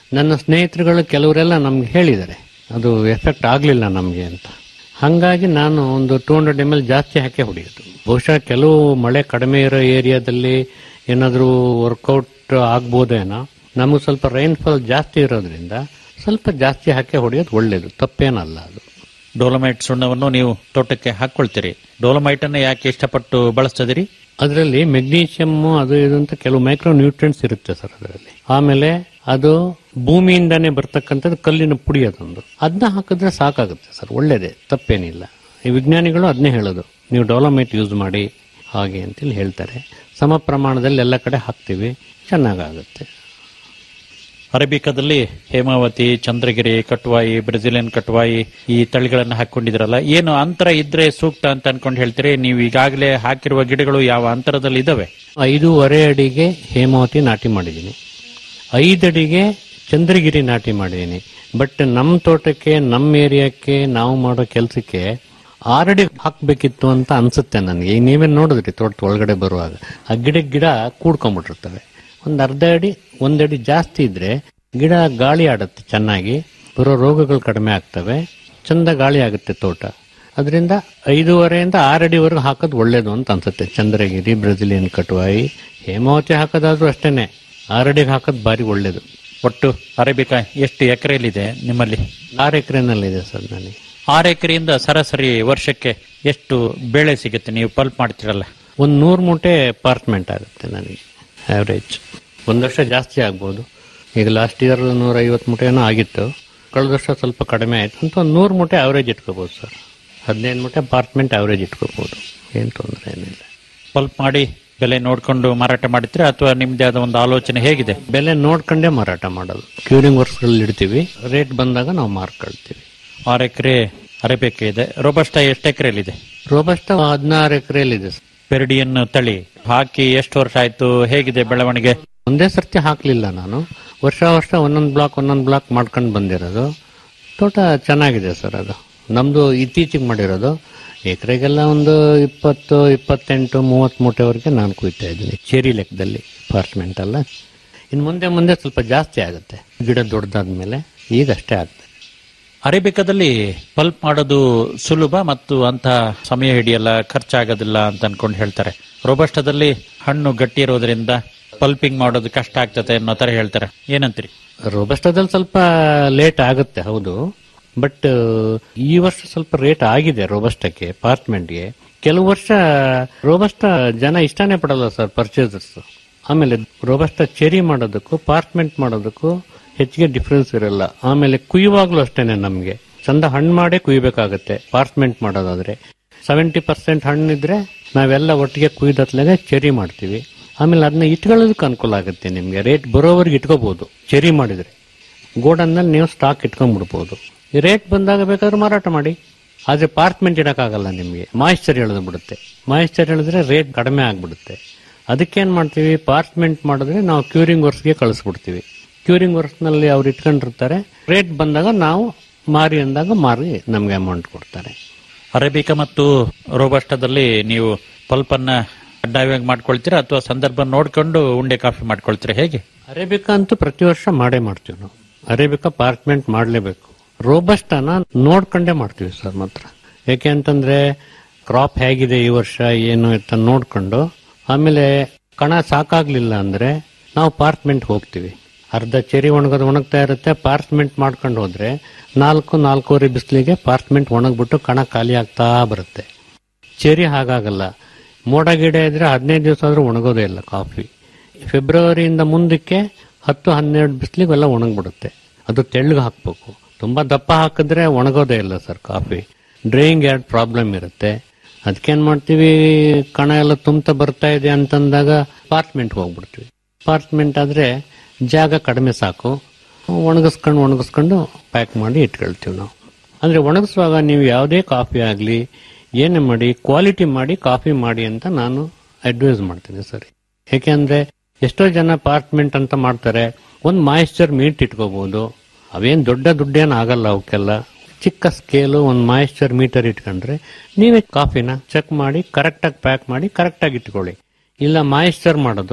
ನನ್ನ ಸ್ನೇಹಿತರುಗಳು ಕೆಲವರೆಲ್ಲ ನಮ್ಗೆ ಹೇಳಿದ್ದಾರೆ ಅದು ಎಫೆಕ್ಟ್ ಆಗಲಿಲ್ಲ ನಮಗೆ ಅಂತ ಹಾಗಾಗಿ ನಾನು ಒಂದು ಟೂ ಹಂಡ್ರೆಡ್ ಎಮ್ ಎಲ್ ಜಾಸ್ತಿ ಹಾಕಿ ಹೊಡೆಯೋದು ಬಹುಶಃ ಕೆಲವು ಮಳೆ ಕಡಿಮೆ ಇರೋ ಏರಿಯಾದಲ್ಲಿ ಏನಾದರೂ ವರ್ಕೌಟ್ ಆಗ್ಬೋದೇನೋ ನಮಗೆ ಸ್ವಲ್ಪ ರೈನ್ಫಾಲ್ ಜಾಸ್ತಿ ಇರೋದ್ರಿಂದ ಸ್ವಲ್ಪ ಜಾಸ್ತಿ ಹಾಕಿ ಹೊಡೆಯೋದು ಒಳ್ಳೇದು ತಪ್ಪೇನಲ್ಲ ಅದು ಡೋಲಮೈಟ್ ಸುಣ್ಣವನ್ನು ನೀವು ತೋಟಕ್ಕೆ ಹಾಕೊಳ್ತೀರಿ ಡೋಲಮೈಟ್ ಅನ್ನ ಯಾಕೆ ಇಷ್ಟಪಟ್ಟು ಬಳಸ್ತದಿರಿ ಅದರಲ್ಲಿ ಮೆಗ್ನೀಷಿಯಮ್ ಅದು ಇದು ಅಂತ ಕೆಲವು ಮೈಕ್ರೋ ನ್ಯೂಟ್ರಿಯೆಂಟ್ಸ್ ಇರುತ್ತೆ ಸರ್ ಅದರಲ್ಲಿ ಆಮೇಲೆ ಅದು ಭೂಮಿಯಿಂದಾನೇ ಬರ್ತಕ್ಕಂಥದ್ದು ಕಲ್ಲಿನ ಪುಡಿ ಅದೊಂದು ಅದನ್ನ ಹಾಕಿದ್ರೆ ಸಾಕಾಗುತ್ತೆ ಸರ್ ಒಳ್ಳೇದೇ ತಪ್ಪೇನಿಲ್ಲ ಈ ವಿಜ್ಞಾನಿಗಳು ಅದನ್ನೇ ಹೇಳೋದು ನೀವು ಡೋಲಮೈಟ್ ಯೂಸ್ ಮಾಡಿ ಹಾಗೆ ಅಂತೇಳಿ ಹೇಳ್ತಾರೆ ಸಮ ಪ್ರಮಾಣದಲ್ಲಿ ಎಲ್ಲ ಕಡೆ ಹಾಕ್ತೀವಿ ಚೆನ್ನಾಗಾಗುತ್ತೆ ಅರೇಬಿಕಾದಲ್ಲಿ Hemavathi Chandragiri Catuai Brazilian Catuai ಈ ತಳಿಗಳನ್ನ ಹಾಕೊಂಡಿದ್ರಲ್ಲ ಏನು ಅಂತರ ಇದ್ರೆ ಸೂಕ್ತ ಅಂತ ಅನ್ಕೊಂಡು ಹೇಳ್ತೀರಿ ನೀವು ಈಗಾಗಲೇ ಹಾಕಿರುವ ಗಿಡಗಳು ಯಾವ ಅಂತರದಲ್ಲಿ ಇದಾವೆ ಐದೂವರೆ ಅಡಿಗೆ ಹೇಮಾವತಿ ನಾಟಿ ಮಾಡಿದ್ದೀನಿ ಐದಡಿಗೆ ಚಂದ್ರಗಿರಿ ನಾಟಿ ಮಾಡಿದ್ದೀನಿ ಬಟ್ ನಮ್ಮ ತೋಟಕ್ಕೆ ನಮ್ಮ ಏರಿಯಾಕ್ಕೆ ನಾವು ಮಾಡೋ ಕೆಲಸಕ್ಕೆ ಆರಡಿ ಹಾಕ್ಬೇಕಿತ್ತು ಅಂತ ಅನ್ಸುತ್ತೆ ನನಗೆ ಈಗ ನೀವೇ ನೋಡಿದ್ರಿ ತೋಟದ ಒಳಗಡೆ ಬರುವಾಗ ಆ ಗಿಡ ಗಿಡ ಕೂಡ್ಕೊಂಡ್ಬಿಟ್ಟಿರ್ತವೆ ಒಂದು ಅರ್ಧ ಅಡಿ ಒಂದಡಿ ಜಾಸ್ತಿ ಇದ್ರೆ ಗಿಡ ಗಾಳಿ ಆಡುತ್ತೆ ಚೆನ್ನಾಗಿ ಬರೋ ರೋಗಗಳು ಕಡಿಮೆ ಆಗ್ತವೆ ಚಂದ ಗಾಳಿ ಆಗುತ್ತೆ ತೋಟ ಅದರಿಂದ ಐದೂವರೆಯಿಂದ ಆರಡಿವರೆಗೂ ಹಾಕೋದು ಒಳ್ಳೇದು ಅಂತ ಅನ್ಸುತ್ತೆ ಚಂದ್ರಗಿರಿ ಬ್ರೆಜಿಲಿಯನ್ ಕಟುವಾಯಿ ಹೇಮಾವತಿ ಹಾಕೋದಾದ್ರೂ ಅಷ್ಟೇನೆ ಆರಡಿಗೆ ಹಾಕೋದು ಭಾರಿ ಒಳ್ಳೇದು ಒಟ್ಟು ಅರೇಬಿಕಾ ಎಷ್ಟು ಎಕರೆಯಲ್ಲಿದೆ ನಿಮ್ಮಲ್ಲಿ ಆರು ಎಕರೆನಲ್ಲಿದೆ ಸರ್ ನನಗೆ ಆರು ಎಕರೆಯಿಂದ ಸರಾಸರಿ ವರ್ಷಕ್ಕೆ ಎಷ್ಟು ಬೆಳೆ ಸಿಗುತ್ತೆ ನೀವು ಪಲ್ಪ್ ಮಾಡ್ತೀರಲ್ಲ ಒಂದು ನೂರು ಮೂಟೆ ಪಾರ್ಟ್ಮೆಂಟ್ ಆಗುತ್ತೆ ನನಗೆ ಆವ್ರೇಜ್ ಒಂದು ವರ್ಷ ಜಾಸ್ತಿ ಆಗ್ಬೋದು ಈಗ ಲಾಸ್ಟ್ ಇಯರ್ ನೂರ ಐವತ್ತು ಮೂಟೆ ಏನೋ ಆಗಿತ್ತು ಕಳೆದ ವರ್ಷ ಸ್ವಲ್ಪ ಕಡಿಮೆ ಆಯ್ತು ಅಂತ ಒಂದು ನೂರು ಮೂಟೆ ಅವರೇಜ್ ಇಟ್ಕೋಬೋದು ಸರ್ ಹದಿನೈದು ಮೂಟೆ ಅಪಾರ್ಟ್ಮೆಂಟ್ ಅವರೇಜ್ ಇಟ್ಕೋಬೋದು ಏನು ತೊಂದರೆ ಏನಿಲ್ಲ ಪಲ್ಪ್ ಮಾಡಿ ಬೆಲೆ ನೋಡ್ಕೊಂಡು ಮಾರಾಟ ಮಾಡ್ತೀರಾ ಅಥವಾ ನಿಮ್ದೇ ಆದ ಒಂದು ಆಲೋಚನೆ ಹೇಗಿದೆ ಬೆಲೆ ನೋಡ್ಕೊಂಡೇ ಮಾರಾಟ ಮಾಡೋದು ಕ್ಯೂರಿಂಗ್ ವರ್ಕ್ಸ್ಗಳಲ್ಲಿ ಇಡ್ತೀವಿ ರೇಟ್ ಬಂದಾಗ ನಾವು ಮಾರ್ಕೊಳ್ತೀವಿ ಆರು ಎಕರೆ ಅರೇಬಿಕಾ ಇದೆ ರೋಬಸ್ಟ ಎಷ್ಟು ಎಕರೆಯಲ್ಲಿದೆ ರೋಬಸ್ಟ ಹದಿನಾರು ಎಕರೆಯಲ್ಲಿದೆ ಸರ್ ಪೆರಿಡಿಯನ್ ತಳಿ ಹಾಕಿ ಎಷ್ಟು ವರ್ಷ ಆಯ್ತು ಹೇಗಿದೆ ಬೆಳವಣಿಗೆ ಒಂದೇ ಸರ್ತಿ ಹಾಕ್ಲಿಲ್ಲ ನಾನು ವರ್ಷ ವರ್ಷ ಒಂದೊಂದು ಬ್ಲಾಕ್ ಒಂದೊಂದು ಬ್ಲಾಕ್ ಮಾಡ್ಕೊಂಡು ಬಂದಿರೋದು ತೋಟ ಚೆನ್ನಾಗಿದೆ ಸರ್ ಅದು ನಮ್ದು ಇತ್ತೀಚೆಗೆ ಮಾಡಿರೋದು ಎಕರೆಗೆಲ್ಲ ಒಂದು ಇಪ್ಪತ್ತು ಇಪ್ಪತ್ತೆಂಟು ಮೂವತ್ತು ಮೂಟೆವರೆಗೆ ನಾನು ಕುಯ್ತಾ ಇದ್ದೀನಿ ಚೇರಿ ಲೆಕ್ಕದಲ್ಲಿ ಅಪಾರ್ಟ್ಮೆಂಟ್ ಅಲ್ಲ ಇನ್ನು ಮುಂದೆ ಮುಂದೆ ಸ್ವಲ್ಪ ಜಾಸ್ತಿ ಆಗುತ್ತೆ ಗಿಡ ದೊಡ್ಡದಾದ್ಮೇಲೆ ಈಗ ಅಷ್ಟೇ ಆಗ್ತದೆ ಅರೇಬಿಕಾದಲ್ಲಿ ಪಲ್ಪ್ ಮಾಡೋದು ಸುಲಭ ಮತ್ತು ಅಂತ ಸಮಯ ಹಿಡಿಯಲ್ಲ ಖರ್ಚಾಗೋದಿಲ್ಲ ಅಂತ ಅನ್ಕೊಂಡು ಹೇಳ್ತಾರೆ ರೋಬಸ್ಟದಲ್ಲಿ ಹಣ್ಣು ಗಟ್ಟಿ ಇರೋದ್ರಿಂದ ಪಲ್ಪಿಂಗ್ ಮಾಡೋದು ಕಷ್ಟ ಆಗ್ತದೆ ಅನ್ನೋ ತರ ಹೇಳ್ತಾರೆ ಏನಂತೀರಿ ರೋಬಸ್ಟದಲ್ಲಿ ಸ್ವಲ್ಪ ಲೇಟ್ ಆಗುತ್ತೆ ಹೌದು ಬಟ್ ಈ ವರ್ಷ ಸ್ವಲ್ಪ ರೇಟ್ ಆಗಿದೆ ರೋಬಸ್ಟಕ್ಕೆ ಅಪಾರ್ಟ್ಮೆಂಟ್ಗೆ ಕೆಲವು ವರ್ಷ ರೋಬಸ್ಟ ಜನ ಇಷ್ಟನೇ ಪಡಲ್ಲ ಸರ್ ಪರ್ಚೇಸರ್ಸ್ ಆಮೇಲೆ ರೋಬಸ್ಟ ಚೆರಿ ಮಾಡೋದಕ್ಕೂ ಪಾರ್ಟ್ಮೆಂಟ್ ಮಾಡೋದಕ್ಕೂ ಹೆಚ್ಚಿಗೆ ಡಿಫ್ರೆನ್ಸ್ ಇರಲ್ಲ ಆಮೇಲೆ ಕುಯ್ಯುವಾಗ್ಲೂ ಅಷ್ಟೇನೆ ನಮಗೆ ಚಂದ ಹಣ್ಣು ಮಾಡೇ ಕುಯ್ಬೇಕಾಗತ್ತೆ ಪಾರ್ಟ್ಮೆಂಟ್ ಮಾಡೋದಾದ್ರೆ ಸೆವೆಂಟಿ ಪರ್ಸೆಂಟ್ ಹಣ್ಣಿದ್ರೆ ನಾವೆಲ್ಲ ಒಟ್ಟಿಗೆ ಕುಯ್ದತ್ಲಾಗೆ ಚೆರಿ ಮಾಡ್ತೀವಿ ಆಮೇಲೆ ಅದನ್ನ ಇಟ್ಕೊಳ್ಳೋದಕ್ಕೆ ಅನುಕೂಲ ಆಗುತ್ತೆ ನಿಮಗೆ ರೇಟ್ ಬರೋವರೆಗೆ ಇಟ್ಕೋಬಹುದು ಚೆರಿ ಮಾಡಿದ್ರೆ ಗೋಡನ್ನಲ್ಲಿ ನೀವು ಸ್ಟಾಕ್ ಇಟ್ಕೊಂಡ್ಬಿಡ್ಬೋದು ಈ ರೇಟ್ ಬಂದಾಗ ಬೇಕಾದ್ರೆ ಮಾರಾಟ ಮಾಡಿ ಆದ್ರೆ ಪಾರ್ಟ್ಮೆಂಟ್ ಇಡಕ್ಕಾಗಲ್ಲ ನಿಮಗೆ ಮಾಯಿಶ್ಚರ್ ಎಳೆದು ಬಿಡುತ್ತೆ ಮಾಯಿಶ್ಚರ್ ಎಳೆದ್ರೆ ರೇಟ್ ಕಡಿಮೆ ಆಗ್ಬಿಡುತ್ತೆ ಅದಕ್ಕೇನ್ ಮಾಡ್ತೀವಿ ಪಾರ್ಟ್ಮೆಂಟ್ ಮಾಡಿದ್ರೆ ನಾವು ಕ್ಯೂರಿಂಗ್ ವರ್ಕ್ಸ್ಗೆ ಕಳಿಸ್ಬಿಡ್ತೀವಿ ಕ್ಯೂರಿಂಗ್ ವರ್ಕ್ಸ್ನಲ್ಲಿ ಅವ್ರು ಇಟ್ಕೊಂಡಿರ್ತಾರೆ ರೇಟ್ ಬಂದಾಗ ನಾವು ಮಾರಿ ಅಂದಾಗ ಮಾರಿ ನಮ್ಗೆ ಅಮೌಂಟ್ ಕೊಡ್ತಾರೆ ಅರೇಬಿಕಾ ಮತ್ತು ರೋಬಸ್ಟದಲ್ಲಿ ನೀವು ಪಲ್ಪನ್ನ ಕಡ್ಡಾಯವಾಗಿ ಮಾಡ್ಕೊಳ್ತೀರಾ ಅಥವಾ ಸಂದರ್ಭ ನೋಡ್ಕೊಂಡು ಉಂಡೆ ಕಾಫಿ ಮಾಡ್ಕೊಳ್ತೀರಾ ಹೇಗೆ ಅರೇಬಿಕಾ ಅಂತೂ ಪ್ರತಿ ವರ್ಷ ಮಾಡೇ ಮಾಡ್ತೀವಿ ನಾವು ಅರೇಬಿಕಾ ಪಾರ್ಟ್ಮೆಂಟ್ ಮಾಡಲೇಬೇಕು ರೋಬಸ್ಟನ ನೋಡ್ಕೊಂಡೇ ಮಾಡ್ತೀವಿ ಸರ್ ಮಾತ್ರ ಯಾಕೆ ಅಂತಂದ್ರೆ ಕ್ರಾಪ್ ಹೇಗಿದೆ ಈ ವರ್ಷ ಏನು ಅಂತ ನೋಡ್ಕೊಂಡು ಆಮೇಲೆ ಕಣ ಸಾಕಾಗ್ಲಿಲ್ಲ ಅಂದ್ರೆ ನಾವು ಪಾರ್ಟ್ಮೆಂಟ್ ಹೋಗ್ತೀವಿ ಅರ್ಧ ಚೆರಿ ಒಣಗೋದು ಒಣಗ್ತಾ ಇರುತ್ತೆ ಪಾರ್ಟ್ಮೆಂಟ್ ಮಾಡ್ಕೊಂಡು ಹೋದ್ರೆ ನಾಲ್ಕು ನಾಲ್ಕೂವರೆ ಬಿಸಿಲಿಗೆ ಪಾರ್ಟ್ಮೆಂಟ್ ಒಣಗ್ಬಿಟ್ಟು ಕಣ ಖಾಲಿ ಆಗ್ತಾ ಬರುತ್ತೆ ಚೆರಿ ಹಾಗಾಗಲ್ಲ ಮೋಡ ಗಿಡ ಇದ್ರೆ ಹದಿನೈದು ದಿವಸ ಆದ್ರೂ ಒಣಗೋದೇ ಇಲ್ಲ ಕಾಫಿ ಫೆಬ್ರವರಿಯಿಂದ ಮುಂದಕ್ಕೆ ಹತ್ತು ಹನ್ನೆರಡು ಬಿಸಿಲಿಗೆಲ್ಲ ಒಣಗ್ಬಿಡುತ್ತೆ ಅದು ತೆಳ್ಳಗೆ ಹಾಕ್ಬೇಕು ತುಂಬಾ ದಪ್ಪ ಹಾಕಿದ್ರೆ ಒಣಗೋದೇ ಇಲ್ಲ ಸರ್ ಕಾಫಿ ಡ್ರೈಯಿಂಗ್ ಎರಡು ಪ್ರಾಬ್ಲಮ್ ಇರುತ್ತೆ ಅದಕ್ಕೇನ್ ಮಾಡ್ತೀವಿ ಕಣ ಎಲ್ಲ ತುಂಬ್ತಾ ಬರ್ತಾ ಇದೆ ಅಂತಂದಾಗ ಅಪಾರ್ಟ್ಮೆಂಟ್ ಹೋಗ್ಬಿಡ್ತೀವಿ ಅಪಾರ್ಟ್ಮೆಂಟ್ ಆದ್ರೆ ಜಾಗ ಕಡಿಮೆ ಸಾಕು ಒಣಗಿಸ್ಕೊಂಡು ಒಣಗಿಸ್ಕೊಂಡು ಪ್ಯಾಕ್ ಮಾಡಿ ಇಟ್ಕೊಳ್ತೀವಿ ನಾವು ಅಂದ್ರೆ ಒಣಗಿಸುವಾಗ ನೀವು ಯಾವುದೇ ಕಾಫಿ ಆಗಲಿ ಏನೇ ಮಾಡಿ ಕ್ವಾಲಿಟಿ ಮಾಡಿ ಕಾಫಿ ಮಾಡಿ ಅಂತ ನಾನು ಅಡ್ವೈಸ್ ಮಾಡ್ತೀನಿ ಸರ್ ಯಾಕೆಂದ್ರೆ ಎಷ್ಟೋ ಜನ ಅಪಾರ್ಟ್ಮೆಂಟ್ ಅಂತ ಮಾಡ್ತಾರೆ ಒಂದು ಮಾಯಿಶ್ಚರ್ ಮೀಟ್ ಇಟ್ಕೋಬಹುದು ಅವೇನ್ ದೊಡ್ಡ ದುಡ್ಡೇನು ಆಗಲ್ಲ ಅವಕ್ಕೆಲ್ಲ ಚಿಕ್ಕ ಸ್ಕೇಲು ಒಂದು ಮಾಯಿಶ್ಚರ್ ಮೀಟರ್ ಇಟ್ಕೊಂಡ್ರೆ ನೀವೇ ಕಾಫಿನ ಚೆಕ್ ಮಾಡಿ ಕರೆಕ್ಟಾಗಿ ಪ್ಯಾಕ್ ಮಾಡಿ ಕರೆಕ್ಟಾಗಿ ಇಟ್ಕೊಳ್ಳಿ ಇಲ್ಲ ಮಾಯಿಶ್ಚರ್ ಮಾಡೋದು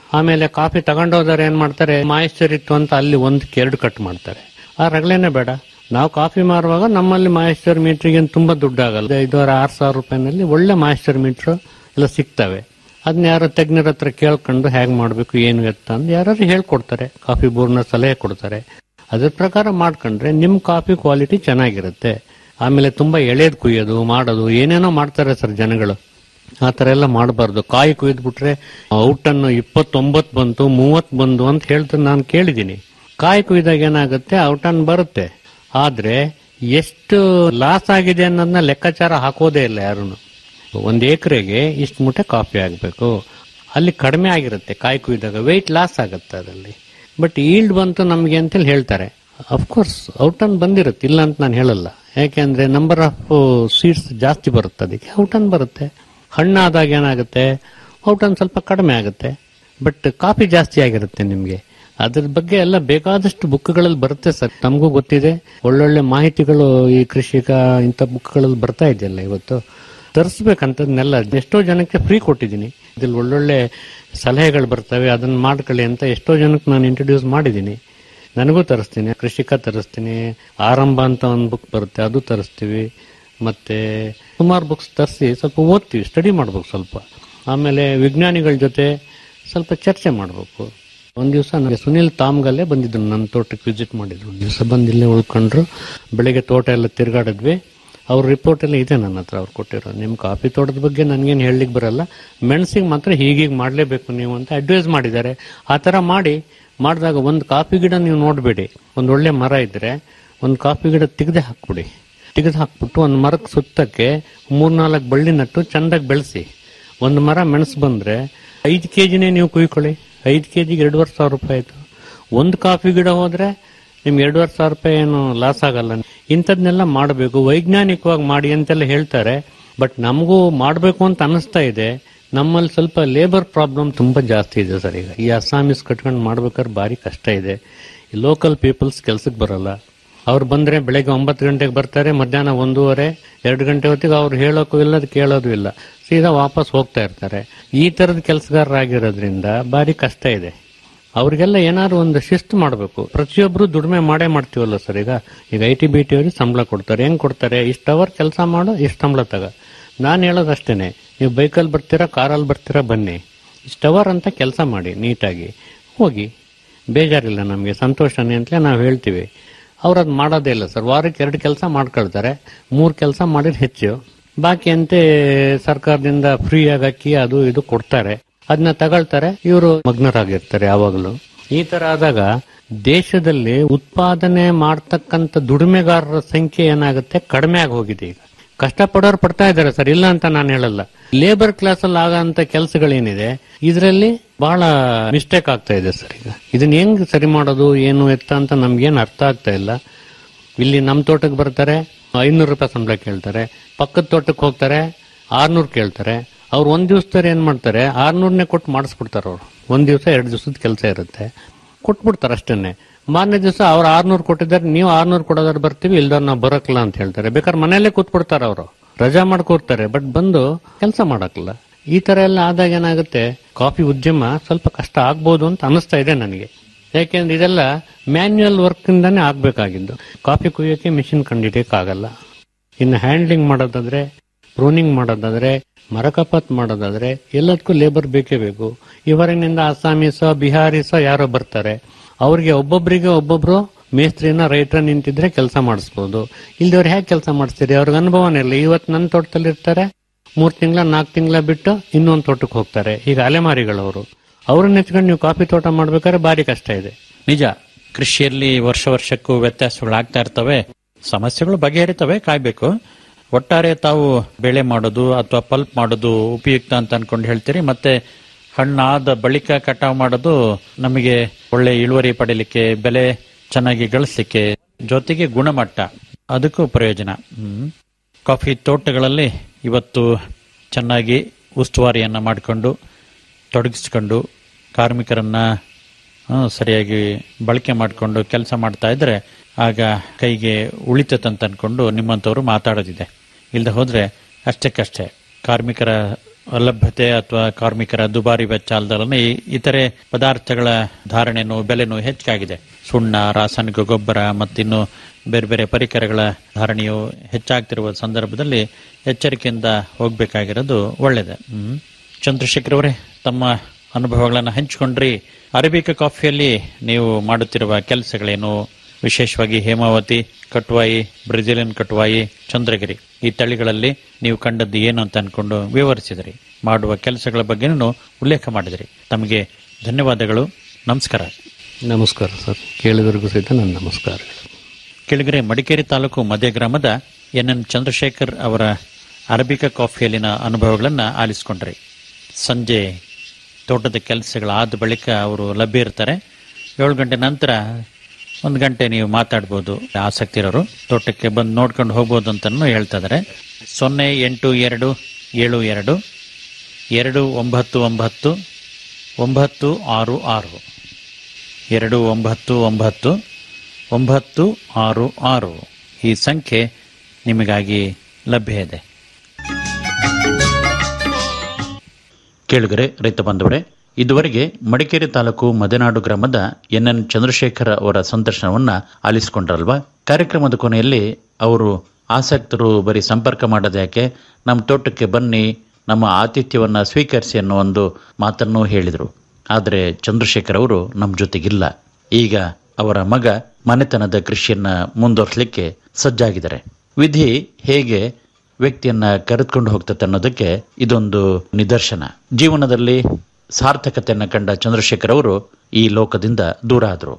ಆಮೇಲೆ ಕಾಫಿ ತಗೊಂಡೋದ್ರೆ ಏನ್ ಮಾಡ್ತಾರೆ ಮಾಯಿಶ್ಚರ್ ಇತ್ತು ಅಂತ ಅಲ್ಲಿ ಒಂದಕ್ಕೆ ಎರಡು ಕಟ್ ಮಾಡ್ತಾರೆ ಆ ರಗಳೆನೆ ಬೇಡ ನಾವು ಕಾಫಿ ಮಾರುವಾಗ ನಮ್ಮಲ್ಲಿ ಮಾಯಿಶ್ಚರ್ ಮೀಟ್ರಿಗೆ ತುಂಬಾ ದುಡ್ಡು ಆಗಲ್ಲ ಐದೂವರೆ ಆರು ಸಾವಿರ ರೂಪಾಯಿನಲ್ಲಿ ಒಳ್ಳೆ ಮಾಯಿಶ್ಚರ್ ಮೀಟ್ರ್ ಎಲ್ಲ ಸಿಗ್ತವೆ ಅದನ್ನ ಯಾರೋ ತಜ್ಞರ ಹತ್ರ ಕೇಳ್ಕೊಂಡು ಹೇಗೆ ಮಾಡಬೇಕು ಏನು ಎತ್ತ ಅಂತ ಯಾರು ಹೇಳ್ಕೊಡ್ತಾರೆ ಕಾಫಿ ಬೋರ್ನ ಸಲಹೆ ಕೊಡ್ತಾರೆ ಅದ್ರ ಪ್ರಕಾರ ಮಾಡ್ಕೊಂಡ್ರೆ ನಿಮ್ ಕಾಫಿ ಕ್ವಾಲಿಟಿ ಚೆನ್ನಾಗಿರುತ್ತೆ ಆಮೇಲೆ ತುಂಬಾ ಎಳೆದ್ ಕುಯ್ಯೋದು ಮಾಡೋದು ಏನೇನೋ ಮಾಡ್ತಾರೆ ಸರ್ ಜನಗಳು ಆ ತರ ಎಲ್ಲ ಮಾಡಬಾರ್ದು ಕಾಯಿ ಕುಯ್ದು ಬಿಟ್ರೆ ಔಟನ್ನು ಇಪ್ಪತ್ತೊಂಬತ್ತು ಬಂತು ಮೂವತ್ ಬಂದು ಅಂತ ಹೇಳ್ತಾರೆ ನಾನು ಕೇಳಿದ್ದೀನಿ ಕಾಯಿ ಕುಯ್ದಾಗ ಏನಾಗುತ್ತೆ ಔಟನ್ ಬರುತ್ತೆ ಆದ್ರೆ ಎಷ್ಟು ಲಾಸ್ ಆಗಿದೆ ಅನ್ನೋದನ್ನ ಲೆಕ್ಕಾಚಾರ ಹಾಕೋದೇ ಇಲ್ಲ ಯಾರು ಒಂದ್ ಎಕರೆಗೆ ಇಷ್ಟು ಮೂಟೆ ಕಾಫಿ ಆಗ್ಬೇಕು ಅಲ್ಲಿ ಕಡಿಮೆ ಆಗಿರುತ್ತೆ ಕಾಯಿ ಕುಯ್ದಾಗ ವೆಯ್ಟ್ ಲಾಸ್ ಆಗುತ್ತೆ ಅದರಲ್ಲಿ ಬಟ್ ಈಲ್ಡ್ ಬಂತು ನಮ್ಗೆ ಅಂತೇಳಿ ಹೇಳ್ತಾರೆ ಅಫ್ಕೋರ್ಸ್ ಔಟನ್ ಬಂದಿರುತ್ತೆ ಇಲ್ಲ ಅಂತ ನಾನು ಹೇಳಲ್ಲ ಯಾಕೆಂದ್ರೆ ನಂಬರ್ ಆಫ್ ಸೀಡ್ಸ್ ಜಾಸ್ತಿ ಬರುತ್ತೆ ಅದಕ್ಕೆ ಔಟನ್ ಬರುತ್ತೆ ಹಣ್ಣಾದಾಗ ಏನಾಗುತ್ತೆ ಔಟನ್ ಸ್ವಲ್ಪ ಕಡಿಮೆ ಆಗುತ್ತೆ ಬಟ್ ಕಾಫಿ ಜಾಸ್ತಿ ಆಗಿರುತ್ತೆ ನಿಮ್ಗೆ ಅದ್ರ ಬಗ್ಗೆ ಎಲ್ಲ ಬೇಕಾದಷ್ಟು ಬುಕ್ಗಳಲ್ಲಿ ಬರುತ್ತೆ ಸರ್ ನಮಗೂ ಗೊತ್ತಿದೆ ಒಳ್ಳೊಳ್ಳೆ ಮಾಹಿತಿಗಳು ಈ ಕೃಷಿಕ ಇಂಥ ಬುಕ್ಗಳಲ್ಲಿ ಬರ್ತಾ ಇದೆಯಲ್ಲ ಇವತ್ತು ತರಿಸ್ಬೇಕಂತದ್ನೆಲ್ಲ ಎಷ್ಟೋ ಜನಕ್ಕೆ ಫ್ರೀ ಕೊಟ್ಟಿದ್ದೀನಿ ಇದ್ರಲ್ಲಿ ಒಳ್ಳೊಳ್ಳೆ ಸಲಹೆಗಳು ಬರ್ತವೆ ಅದನ್ನ ಮಾಡ್ಕೊಳ್ಳಿ ಅಂತ ಎಷ್ಟೋ ಜನಕ್ಕೆ ನಾನು ಇಂಟ್ರೊಡ್ಯೂಸ್ ಮಾಡಿದ್ದೀನಿ ನನಗೂ ತರಿಸ್ತೀನಿ ಕೃಷಿಕ ತರಿಸ್ತೀನಿ ಆರಂಭ ಅಂತ ಒಂದು ಬುಕ್ ಬರುತ್ತೆ ಅದು ತರಿಸ್ತೀವಿ ಮತ್ತೆ ಸುಮಾರು ಬುಕ್ಸ್ ತರಿಸಿ ಸ್ವಲ್ಪ ಓದ್ತೀವಿ ಸ್ಟಡಿ ಮಾಡ್ಬೇಕು ಸ್ವಲ್ಪ ಆಮೇಲೆ ವಿಜ್ಞಾನಿಗಳ ಜೊತೆ ಸ್ವಲ್ಪ ಚರ್ಚೆ ಮಾಡಬೇಕು ಒಂದ್ ದಿವಸ ನನಗೆ ಸುನಿಲ್ ತಾಮ್ಗಲ್ಲೇ ಬಂದಿದ್ರು ನನ್ನ ತೋಟಕ್ಕೆ ವಿಸಿಟ್ ಮಾಡಿದ್ರು ಒಂದ್ ದಿವಸ ಬಂದು ಇಲ್ಲೇ ಉಳ್ಕೊಂಡ್ರು ಬೆಳಿಗ್ಗೆ ತೋಟ ಎಲ್ಲ ತಿರುಗಾಡಿದ್ವಿ ಅವ್ರ ರಿಪೋರ್ಟ್ ಎಲ್ಲ ಇದೆ ನನ್ನ ಹತ್ರ ಅವ್ರು ಕೊಟ್ಟಿರೋ ನಿಮ್ ಕಾಫಿ ತೋಟದ ಬಗ್ಗೆ ನನ್ಗೇನು ಹೇಳಲಿಕ್ಕೆ ಬರಲ್ಲ ಮೆಣಸಿಗೆ ಮಾತ್ರ ಹೀಗೀಗೆ ಮಾಡಲೇಬೇಕು ನೀವು ಅಂತ ಅಡ್ವೈಸ್ ಮಾಡಿದ್ದಾರೆ ಆ ತರ ಮಾಡಿ ಮಾಡಿದಾಗ ಒಂದು ಕಾಫಿ ಗಿಡ ನೀವು ನೋಡಬೇಡಿ ಒಂದು ಒಳ್ಳೆ ಮರ ಇದ್ರೆ ಒಂದು ಕಾಫಿ ಗಿಡ ತೆಗೆದೇ ಹಾಕ್ಬಿಡಿ ತೆಗೆದು ಹಾಕ್ಬಿಟ್ಟು ಒಂದು ಮರಕ್ಕೆ ಸುತ್ತಕ್ಕೆ ಮೂರ್ನಾಲ್ಕು ಬಳ್ಳಿ ನಟ್ಟು ಚಂದಾಗಿ ಬೆಳೆಸಿ ಒಂದು ಮರ ಮೆಣಸು ಬಂದ್ರೆ ಐದು ಕೆಜಿನೇ ನೀವು ಕುಯ್ಕೊಳ್ಳಿ ಐದು ಕೆಜಿಗೆ ಎರಡೂವರೆ ಸಾವಿರ ರೂಪಾಯಿ ಆಯ್ತು ಒಂದು ಕಾಫಿ ಗಿಡ ಹೋದ್ರೆ ನಿಮ್ಗೆ ಎರಡೂವರೆ ಸಾವಿರ ರೂಪಾಯಿ ಏನು ಲಾಸ್ ಆಗಲ್ಲ ಇಂಥದ್ನೆಲ್ಲ ಮಾಡಬೇಕು ವೈಜ್ಞಾನಿಕವಾಗಿ ಮಾಡಿ ಅಂತೆಲ್ಲ ಹೇಳ್ತಾರೆ ಬಟ್ ನಮಗೂ ಮಾಡಬೇಕು ಅಂತ ಅನಿಸ್ತಾ ಇದೆ ನಮ್ಮಲ್ಲಿ ಸ್ವಲ್ಪ ಲೇಬರ್ ಪ್ರಾಬ್ಲಮ್ ತುಂಬಾ ಜಾಸ್ತಿ ಇದೆ ಸರ್ ಈಗ ಈ ಅಸ್ಸಾಮೀಸ್ ಕಟ್ಕೊಂಡು ಮಾಡ್ಬೇಕಾದ್ರೆ ಭಾರಿ ಕಷ್ಟ ಇದೆ ಈ ಲೋಕಲ್ ಪೀಪಲ್ಸ್ ಕೆಲ್ಸಕ್ಕೆ ಬರಲ್ಲ ಅವ್ರು ಬಂದ್ರೆ ಬೆಳಗ್ಗೆ ಒಂಬತ್ತು ಗಂಟೆಗೆ ಬರ್ತಾರೆ ಮಧ್ಯಾಹ್ನ ಒಂದೂವರೆ ಎರಡು ಗಂಟೆ ಹೊತ್ತಿಗೆ ಅವ್ರು ಹೇಳೋಕ್ಕೂ ಇಲ್ಲ ಅದು ಕೇಳೋದು ಇಲ್ಲ ಸೀದಾ ವಾಪಸ್ ಹೋಗ್ತಾ ಇರ್ತಾರೆ ಈ ತರದ ಕೆಲಸಗಾರರಾಗಿರೋದ್ರಿಂದ ಭಾರಿ ಕಷ್ಟ ಇದೆ ಅವ್ರಿಗೆಲ್ಲ ಏನಾದ್ರು ಒಂದು ಶಿಸ್ತು ಮಾಡಬೇಕು ಪ್ರತಿಯೊಬ್ರು ದುಡಿಮೆ ಮಾಡೇ ಮಾಡ್ತೀವಲ್ಲ ಸರ್ ಈಗ ಈಗ ಐ ಟಿ ಬಿ ಟಿ ಅವ್ರಿಗೆ ಸಂಬಳ ಕೊಡ್ತಾರೆ ಹೆಂಗ್ ಕೊಡ್ತಾರೆ ಇಷ್ಟು ಅವರ್ ಕೆಲಸ ಮಾಡು ಇಷ್ಟು ಸಂಬಳ ತಗ ನಾನು ಹೇಳೋದು ಅಷ್ಟೇನೆ ನೀವು ಬೈಕಲ್ಲಿ ಬರ್ತೀರಾ ಕಾರಲ್ಲಿ ಬರ್ತೀರಾ ಬನ್ನಿ ಇಷ್ಟು ಅವರ್ ಅಂತ ಕೆಲಸ ಮಾಡಿ ನೀಟಾಗಿ ಹೋಗಿ ಬೇಜಾರಿಲ್ಲ ನಮಗೆ ಸಂತೋಷನೇ ಅಂತಲೇ ನಾವು ಹೇಳ್ತೀವಿ ಅವ್ರು ಅದು ಮಾಡೋದೇ ಇಲ್ಲ ಸರ್ ವಾರಕ್ಕೆ ಎರಡು ಕೆಲಸ ಮಾಡ್ಕೊಳ್ತಾರೆ ಮೂರು ಕೆಲಸ ಮಾಡಿದ್ರೆ ಹೆಚ್ಚು ಬಾಕಿ ಅಂತೆ ಸರ್ಕಾರದಿಂದ ಫ್ರೀ ಆಗಿ ಅಕ್ಕಿ ಅದು ಇದು ಕೊಡ್ತಾರೆ ಅದನ್ನ ತಗೊಳ್ತಾರೆ ಇವರು ಮಗ್ನರಾಗಿರ್ತಾರೆ ಯಾವಾಗಲೂ ಈ ತರ ಆದಾಗ ದೇಶದಲ್ಲಿ ಉತ್ಪಾದನೆ ಮಾಡ್ತಕ್ಕಂಥ ದುಡಿಮೆಗಾರರ ಸಂಖ್ಯೆ ಏನಾಗುತ್ತೆ ಕಡಿಮೆ ಆಗಿ ಹೋಗಿದೆ ಈಗ ಕಷ್ಟಪಡೋರು ಪಡ್ತಾ ಇದ್ದಾರೆ ಸರ್ ಇಲ್ಲ ಅಂತ ನಾನು ಹೇಳಲ್ಲ ಲೇಬರ್ ಕ್ಲಾಸ್ ಅಲ್ಲಿ ಆಗಂತ ಕೆಲಸಗಳೇನಿದೆ ಇದರಲ್ಲಿ ಬಹಳ ಮಿಸ್ಟೇಕ್ ಆಗ್ತಾ ಇದೆ ಸರ್ ಈಗ ಇದನ್ನ ಹೆಂಗ್ ಸರಿ ಮಾಡೋದು ಏನು ಎತ್ತ ಅಂತ ನಮ್ಗೇನು ಅರ್ಥ ಆಗ್ತಾ ಇಲ್ಲ ಇಲ್ಲಿ ನಮ್ಮ ತೋಟಕ್ಕೆ ಬರ್ತಾರೆ ಐನೂರು ರೂಪಾಯಿ ಸಂಬಳ ಕೇಳ್ತಾರೆ ಪಕ್ಕದ ತೋಟಕ್ಕೆ ಹೋಗ್ತಾರೆ ಆರ್ನೂರು ಕೇಳ್ತಾರೆ ಅವ್ರು ಒಂದ್ ದಿವಸದಲ್ಲಿ ಏನ್ ಮಾಡ್ತಾರೆ ಆರ್ನೂರ್ನೇ ಕೊಟ್ಟು ಮಾಡಿಸ್ಬಿಡ್ತಾರೆ ಅವ್ರು ಒಂದ್ ದಿವಸ ಎರಡು ದಿವಸದ ಕೆಲಸ ಇರುತ್ತೆ ಕೊಟ್ಬಿಡ್ತಾರೆ ಅಷ್ಟೇನೆ ಮಾರನೇ ದಿವಸ ಅವ್ರು ಆರ್ನೂರು ಕೊಟ್ಟಿದ್ದಾರೆ ನೀವು ಆರ್ನೂರು ಕೊಡೋದಾದ್ರೆ ಬರ್ತೀವಿ ಇಲ್ದವ್ರು ನಾವು ಬರಕ್ಲ ಅಂತ ಹೇಳ್ತಾರೆ ಬೇಕಾದ್ರೆ ಮನೆಯಲ್ಲೇ ಕೂತ್ಬಿಡ್ತಾರೆ ಅವರು ರಜಾ ಮಾಡ್ಕೊಡ್ತಾರೆ ಬಟ್ ಬಂದು ಕೆಲಸ ಮಾಡಕ್ಲ ಈ ತರ ಎಲ್ಲ ಆದಾಗ ಏನಾಗುತ್ತೆ ಕಾಫಿ ಉದ್ಯಮ ಸ್ವಲ್ಪ ಕಷ್ಟ ಆಗ್ಬೋದು ಅಂತ ಅನಿಸ್ತಾ ಇದೆ ನನಗೆ ಯಾಕೆಂದ್ರೆ ಇದೆಲ್ಲ ಮ್ಯಾನ್ಯುಯಲ್ ವರ್ಕ್ ಇಂದಾನೆ ಆಗ್ಬೇಕಾಗಿದ್ದು ಕಾಫಿ ಕುಯ್ಯೋಕೆ ಮಿಷಿನ್ ಕಂಡಿಡಿಯಕ್ಕಾಗಲ್ಲ ಇನ್ನು ಹ್ಯಾಂಡ್ಲಿಂಗ್ ಮಾಡೋದಾದ್ರೆ ಪ್ರೂನಿಂಗ್ ಮಾಡೋದಾದ್ರೆ ಮರಕಪಾತ್ ಮಾಡೋದಾದ್ರೆ ಎಲ್ಲದಕ್ಕೂ ಲೇಬರ್ ಬೇಕೇ ಬೇಕು ಇವರಿನಿಂದ ಅಸ್ಸಾಮೀಸ ಬಿಹಾರೀಸ ಯಾರೋ ಬರ್ತಾರೆ ಅವ್ರಿಗೆ ಒಬ್ಬೊಬ್ಬರಿಗೆ ಒಬ್ಬೊಬ್ರು ಮೇಸ್ತ್ರಿನ ರೈತರ ನಿಂತಿದ್ರೆ ಕೆಲಸ ಮಾಡಿಸ್ಬೋದು ಇಲ್ದವ್ರು ಹೇಗೆ ಕೆಲಸ ಮಾಡಿಸ್ತೀರಿ ಅವ್ರಿಗೆ ಅನುಭವನೇ ಇಲ್ಲ ಇವತ್ತು ನನ್ನ ತೋಟದಲ್ಲಿ ಇರ್ತಾರೆ ಮೂರ್ ತಿಂಗಳ ನಾಲ್ಕು ತಿಂಗಳ ಬಿಟ್ಟು ಇನ್ನೊಂದು ತೋಟಕ್ಕೆ ಹೋಗ್ತಾರೆ ಈಗ ಅಲೆಮಾರಿಗಳವರು ಅವ್ರನ್ನ ನೆಚ್ಕೊಂಡು ನೀವು ಕಾಫಿ ತೋಟ ಮಾಡ್ಬೇಕಾದ್ರೆ ಭಾರಿ ಕಷ್ಟ ಇದೆ ನಿಜ ಕೃಷಿಯಲ್ಲಿ ವರ್ಷ ವರ್ಷಕ್ಕೂ ವ್ಯತ್ಯಾಸಗಳಾಗ್ತಾ ಇರ್ತವೆ ಸಮಸ್ಯೆಗಳು ಬಗೆಹರಿತವೆ ಕಾಯ್ಬೇಕು ಒಟ್ಟಾರೆ ತಾವು ಬೆಳೆ ಮಾಡೋದು ಅಥವಾ ಪಲ್ಪ್ ಮಾಡೋದು ಉಪಯುಕ್ತ ಅಂತ ಅನ್ಕೊಂಡು ಹೇಳ್ತೀರಿ ಮತ್ತೆ ಹಣ್ಣಾದ ಬಳಿಕ ಕಟಾವು ಮಾಡೋದು ನಮಗೆ ಒಳ್ಳೆ ಇಳುವರಿ ಪಡೀಲಿಕ್ಕೆ ಬೆಲೆ ಚೆನ್ನಾಗಿ ಗಳಿಸ್ಲಿಕ್ಕೆ ಜೊತೆಗೆ ಗುಣಮಟ್ಟ ಅದಕ್ಕೂ ಪ್ರಯೋಜನ ಹ್ಮ್ ಕಾಫಿ ತೋಟಗಳಲ್ಲಿ ಇವತ್ತು ಚೆನ್ನಾಗಿ ಉಸ್ತುವಾರಿಯನ್ನ ಮಾಡಿಕೊಂಡು ತೊಡಗಿಸ್ಕೊಂಡು ಕಾರ್ಮಿಕರನ್ನ ಆ, ಸರಿಯಾಗಿ ಬಳಕೆ ಮಾಡಿಕೊಂಡು ಕೆಲಸ ಮಾಡ್ತಾ ಇದ್ರೆ ಆಗ ಕೈಗೆ ಉಳಿತದಂತ ಅನ್ಕೊಂಡು ನಿಮ್ಮಂಥವ್ರು ಮಾತಾಡೋದಿದೆ ಇಲ್ಲದೆ ಹೋದ್ರೆ ಅಷ್ಟಕ್ಕಷ್ಟೇ ಕಾರ್ಮಿಕರ ಲಭ್ಯತೆ ಅಥವಾ ಕಾರ್ಮಿಕರ ದುಬಾರಿ ವೆಚ್ಚ ಅಲ್ಲದಲ್ಲೇ ಈ ಇತರೆ ಪದಾರ್ಥಗಳ ಧಾರಣೆನೂ ಬೆಲೆನೂ ಹೆಚ್ಚಾಗಿದೆ ಸುಣ್ಣ ರಾಸಾಯನಿಕ ಗೊಬ್ಬರ ಮತ್ತಿನ್ನು ಬೇರೆ ಬೇರೆ ಪರಿಕರಗಳ ಧಾರಣೆಯು ಹೆಚ್ಚಾಗ್ತಿರುವ ಸಂದರ್ಭದಲ್ಲಿ ಎಚ್ಚರಿಕೆಯಿಂದ ಹೋಗಬೇಕಾಗಿರೋದು ಒಳ್ಳೆಯದು ಹ್ಮ್ ಚಂದ್ರಶೇಖರ್ ಅವರೇ ತಮ್ಮ ಅನುಭವಗಳನ್ನು ಹಂಚಿಕೊಂಡ್ರಿ ಅರೇಬಿಕ ಕಾಫಿಯಲ್ಲಿ ನೀವು ಮಾಡುತ್ತಿರುವ ಕೆಲಸಗಳೇನು ವಿಶೇಷವಾಗಿ Hemavathi Catuai Brazilian Catuai Chandragiri ಈ ತಳಿಗಳಲ್ಲಿ ನೀವು ಕಂಡದ್ದು ಏನು ಅಂತ ಅನ್ಕೊಂಡು ವಿವರಿಸಿದ್ರಿ ಮಾಡುವ ಕೆಲಸಗಳ ಬಗ್ಗೆನೂ ಉಲ್ಲೇಖ ಮಾಡಿದ್ರಿ ತಮಗೆ ಧನ್ಯವಾದಗಳು ನಮಸ್ಕಾರ ನಮಸ್ಕಾರ ಸರ್ ಕೇಳಿದರಿಗೂ ಸಹಿತ ನನ್ನ ನಮಸ್ಕಾರಗಳು ಕೆಳಗರೆ ಮಡಿಕೇರಿ ತಾಲೂಕು ಮಧ್ಯ ಗ್ರಾಮದ ಎನ್ ಎನ್ ಚಂದ್ರಶೇಖರ್ ಅವರ ಅರಬಿಕ ಕಾಫಿಯಲ್ಲಿನ ಅನುಭವಗಳನ್ನು ಆಲಿಸಿಕೊಂಡ್ರಿ ಸಂಜೆ ತೋಟದ ಕೆಲಸಗಳಾದ ಬಳಿಕ ಅವರು ಲಭ್ಯ ಇರ್ತಾರೆ ಏಳು ಗಂಟೆ ನಂತರ ಒಂದು ಗಂಟೆ ನೀವು ಮಾತಾಡ್ಬೋದು ಆಸಕ್ತಿ ಇರೋರು ತೋಟಕ್ಕೆ ಬಂದು ನೋಡ್ಕೊಂಡು ಹೋಗ್ಬೋದು ಅಂತಲೂ ಹೇಳ್ತಾ ಇದ್ದಾರೆ ಸೊನ್ನೆ ಎಂಟು ಎರಡು ಏಳು ಎರಡು ಎರಡು ಒಂಬತ್ತು ಒಂಬತ್ತು ಒಂಬತ್ತು ಆರು ಆರು ಎರಡು ಒಂಬತ್ತು ಒಂಬತ್ತು ಒಂಬತ್ತು ಆರು ಆರು ಈ ಸಂಖ್ಯೆ ನಿಮಗಾಗಿ ಲಭ್ಯ ಇದೆ ಕೇಳುಗರೆ ರೈತ ಬಂಧುಗಳೇ ಇದುವರೆಗೆ ಮಡಿಕೇರಿ ತಾಲೂಕು ಮದೆನಾಡು ಗ್ರಾಮದ ಎನ್ ಎನ್ ಚಂದ್ರಶೇಖರ್ ಅವರ ಸಂದರ್ಶನವನ್ನ ಆಲಿಸಿಕೊಂಡ್ರಲ್ವಾ ಕಾರ್ಯಕ್ರಮದ ಕೊನೆಯಲ್ಲಿ ಅವರು ಆಸಕ್ತರು ಬರೀ ಸಂಪರ್ಕ ಮಾಡೋದು ಯಾಕೆ ನಮ್ಮ ತೋಟಕ್ಕೆ ಬನ್ನಿ ನಮ್ಮ ಆತಿಥ್ಯವನ್ನ ಸ್ವೀಕರಿಸಿ ಅನ್ನೋ ಒಂದು ಮಾತನ್ನು ಹೇಳಿದರು ಆದರೆ ಚಂದ್ರಶೇಖರ್ ಅವರು ನಮ್ಮ ಜೊತೆಗಿಲ್ಲ ಈಗ ಅವರ ಮಗ ಮನೆತನದ ಕೃಷಿಯನ್ನ ಮುಂದುವರಿಸಲಿಕ್ಕೆ ಸಜ್ಜಾಗಿದ್ದಾರೆ ವಿಧಿ ಹೇಗೆ ವ್ಯಕ್ತಿಯನ್ನ ಕರೆದುಕೊಂಡು ಹೋಗ್ತದೆ ಅನ್ನೋದಕ್ಕೆ ಇದೊಂದು ನಿದರ್ಶನ ಜೀವನದಲ್ಲಿ ಸಾರ್ಥಕತೆಯನ್ನ ಕಂಡ ಚಂದ್ರಶೇಖರ್ ಅವರು ಈ ಲೋಕದಿಂದ ದೂರ ಆದರು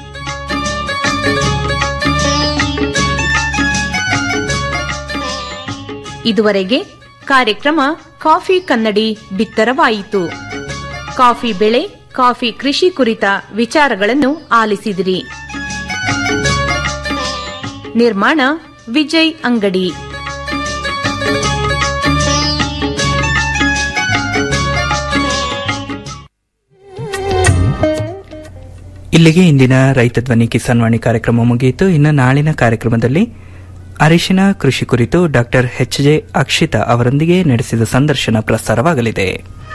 ಇದುವರೆಗೆ ಕಾರ್ಯಕ್ರಮ ಕಾಫಿ ಕನ್ನಡಿ ಬಿತ್ತರವಾಯಿತು ಕಾಫಿ ಬೆಳೆ ಕಾಫಿ ಕೃಷಿ ಕುರಿತ ವಿಚಾರಗಳನ್ನು ಆಲಿಸಿದಿರಿ ನಿರ್ಮಾಣ ವಿಜಯ್ ಅಂಗಡಿ ಇಲ್ಲಿಗೆ ಇಂದಿನ ರೈತ ಧ್ವನಿ ಕಿಸಾನ್ ವಾಣಿ ಕಾರ್ಯಕ್ರಮ ಮುಗಿಯಿತು ಇನ್ನು ನಾಳಿನ ಕಾರ್ಯಕ್ರಮದಲ್ಲಿ ಅರಿಶಿನ ಕೃಷಿ ಕುರಿತು ಡಾಕ್ಟರ್ ಎಚ್ ಜೆ ಅಕ್ಷಿತಾ ಅವರೊಂದಿಗೆ ನಡೆಸಿದ ಸಂದರ್ಶನ ಪ್ರಸಾರವಾಗಲಿದೆ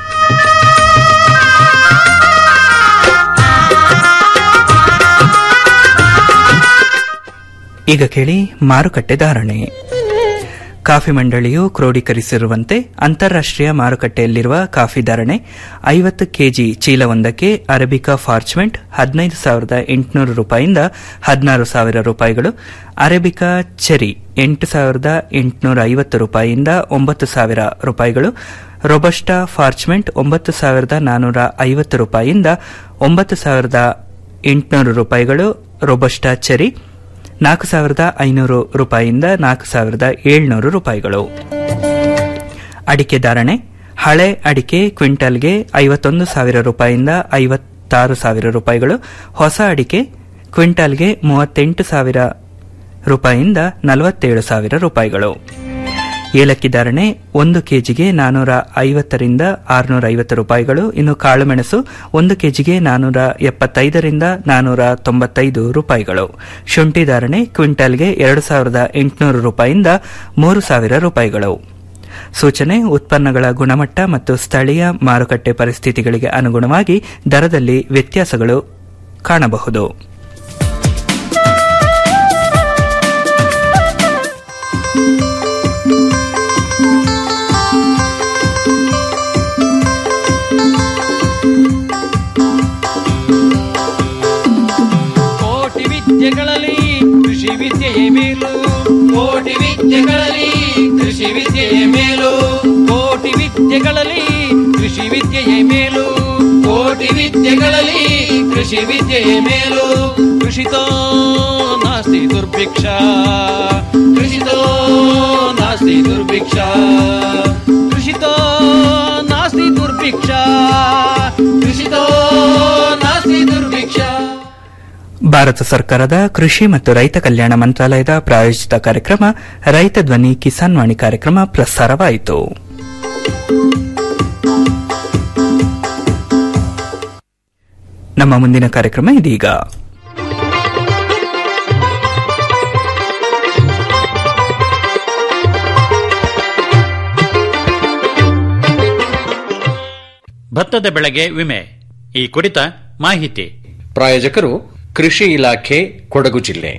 ಈಗ ಕೇಳಿ ಮಾರುಕಟ್ಟೆ ಧಾರಣೆ ಕಾಫಿ ಮಂಡಳಿಯು ಕ್ರೋಢೀಕರಿಸಿರುವಂತೆ ಅಂತಾರಾಷ್ಟೀಯ ಮಾರುಕಟ್ಟೆಯಲ್ಲಿರುವ ಕಾಫಿ ಧಾರಣೆ ಐವತ್ತು ಕೆಜಿ ಚೀಲವೊಂದಕ್ಕೆ ಅರೇಬಿಕಾ ಫಾರ್ಚ್ಮೆಂಟ್ ಹದಿನೈದು ಸಾವಿರದ ಎಂಟುನೂರು ರೂಪಾಯಿಯಿಂದ ಹದಿನಾರು ಸಾವಿರ ರೂಪಾಯಿಗಳು ಅರೇಬಿಕಾ ಚೆರಿ ಎಂಟು ಸಾವಿರದ ಎಂಟುನೂರ ಐವತ್ತು ರೂಪಾಯಿಯಿಂದ ಒಂಬತ್ತು ಸಾವಿರ ರೂಪಾಯಿಗಳು ರೊಬಸ್ಟಾ ಫಾರ್ಚ್ಮೆಂಟ್ ಒಂಬತ್ತು ಸಾವಿರದ ನಾನ್ನೂರ ಐವತ್ತು ರೂಪಾಯಿಯಿಂದ ಒಂಬತ್ತು ಸಾವಿರದ ಎಂಟುನೂರು ರೂಪಾಯಿಗಳು ರೊಬಸ್ಟಾ ಚೆರಿ ನಾಲ್ಕು ಸಾವಿರದ ಐನೂರು ರೂಪಾಯಿಯಿಂದ ನಾಲ್ಕು ಸಾವಿರದ ಏಳ್ನೂರು ರೂಪಾಯಿಗಳು ಅಡಿಕೆ ಧಾರಣೆ ಹಳೆ ಅಡಿಕೆ ಕ್ವಿಂಟಲ್ಗೆ ಐವತ್ತೊಂದು ಸಾವಿರ ರೂಪಾಯಿಯಿಂದ ಐವತ್ತಾರು ಸಾವಿರ ರೂಪಾಯಿಗಳು ಹೊಸ ಅಡಿಕೆ ಕ್ವಿಂಟಲ್ಗೆ ಮೂವತ್ತೆಂಟು ಸಾವಿರ ರೂಪಾಯಿಯಿಂದ ನಲವತ್ತೇಳು ಸಾವಿರ ರೂಪಾಯಿಗಳು ಏಲಕ್ಕಿ ಧಾರಣೆ ಒಂದು ಕೆಜಿಗೆ ನಾನೂರ ಐವತ್ತರಿಂದ ಆರುನೂರ ಐವತ್ತು ರೂಪಾಯಿಗಳು ಇನ್ನು ಕಾಳುಮೆಣಸು ಒಂದು ಕೆಜಿಗೆ ನಾನೂರ ಎಪ್ಪತ್ತೈದರಿಂದ ನಾನೂರ ತೊಂಬತ್ತೈದು ರೂಪಾಯಿಗಳು ಶುಂಠಿ ಧಾರಣೆ ಕ್ವಿಂಟಲ್ಗೆ ಎರಡು ಸಾವಿರದ ಎಂಟುನೂರು ರೂಪಾಯಿಯಿಂದ ಮೂರು ಸಾವಿರ ರೂಪಾಯಿಗಳು ಸೂಚನೆ ಉತ್ಪನ್ನಗಳ ಗುಣಮಟ್ಟ ಮತ್ತು ಸ್ಥಳೀಯ ಮಾರುಕಟ್ಟೆ ಪರಿಸ್ಥಿತಿಗಳಿಗೆ ಅನುಗುಣವಾಗಿ ದರದಲ್ಲಿ ವ್ಯತ್ಯಾಸಗಳು ಕಾಣಬಹುದು ಕೋಟಿ ವಿದ್ಯೆಗಳಲ್ಲಿ ಕೃಷಿ ವಿದ್ಯೆಯೇ ಮೇಲು ಕೋಟಿ ವಿದ್ಯೆಗಳಲ್ಲಿ ಕೃಷಿ ವಿದ್ಯೆಯೇ ಮೇಲು ಕೋಟಿ ವಿದ್ಯೆಗಳಲ್ಲಿ ಕೃಷಿ ವಿದ್ಯೆಯೇ ಮೇಲು ಕೋಟಿ ವಿದ್ಯೆಗಳಲ್ಲಿ ಕೃಷಿ ವಿದ್ಯೆಯೇ ಮೇಲು ಕೃಷಿತೋ ನಾಸ್ತಿ ದುರ್ಭಿಕ್ಷ ಕೃಷಿತೋ ನಾಸ್ತಿ ದುರ್ಭಿಕ್ಷ ಕೃಷಿತೋ ನಾಸ್ತಿ ದುರ್ಭಿಕ್ಷ ಕೃಷಿತೋ ನಾಸ್ತಿ ದುರ್ಭಿಕ್ಷ ಭಾರತ ಸರ್ಕಾರದ ಕೃಷಿ ಮತ್ತು ರೈತ ಕಲ್ಯಾಣ ಮಂತ್ರಾಲಯದ ಪ್ರಾಯೋಜಿತ ಕಾರ್ಯಕ್ರಮ ರೈತ ಧ್ವನಿ ಕಿಸಾನ್ ವಾಣಿ ಕಾರ್ಯಕ್ರಮ ಪ್ರಸಾರವಾಯಿತು ನಮ್ಮ ಮುಂದಿನ ಕಾರ್ಯಕ್ರಮ ಇದೀಗ ಭತ್ತದ ಬೆಳೆಗೆ ವಿಮೆ ಈ ಕುರಿತ ಮಾಹಿತಿ ಪ್ರಾಯೋಜಕರು ಕೃಷಿ ಇಲಾಖೆ ಕೊಡಗು ಜಿಲ್ಲೆ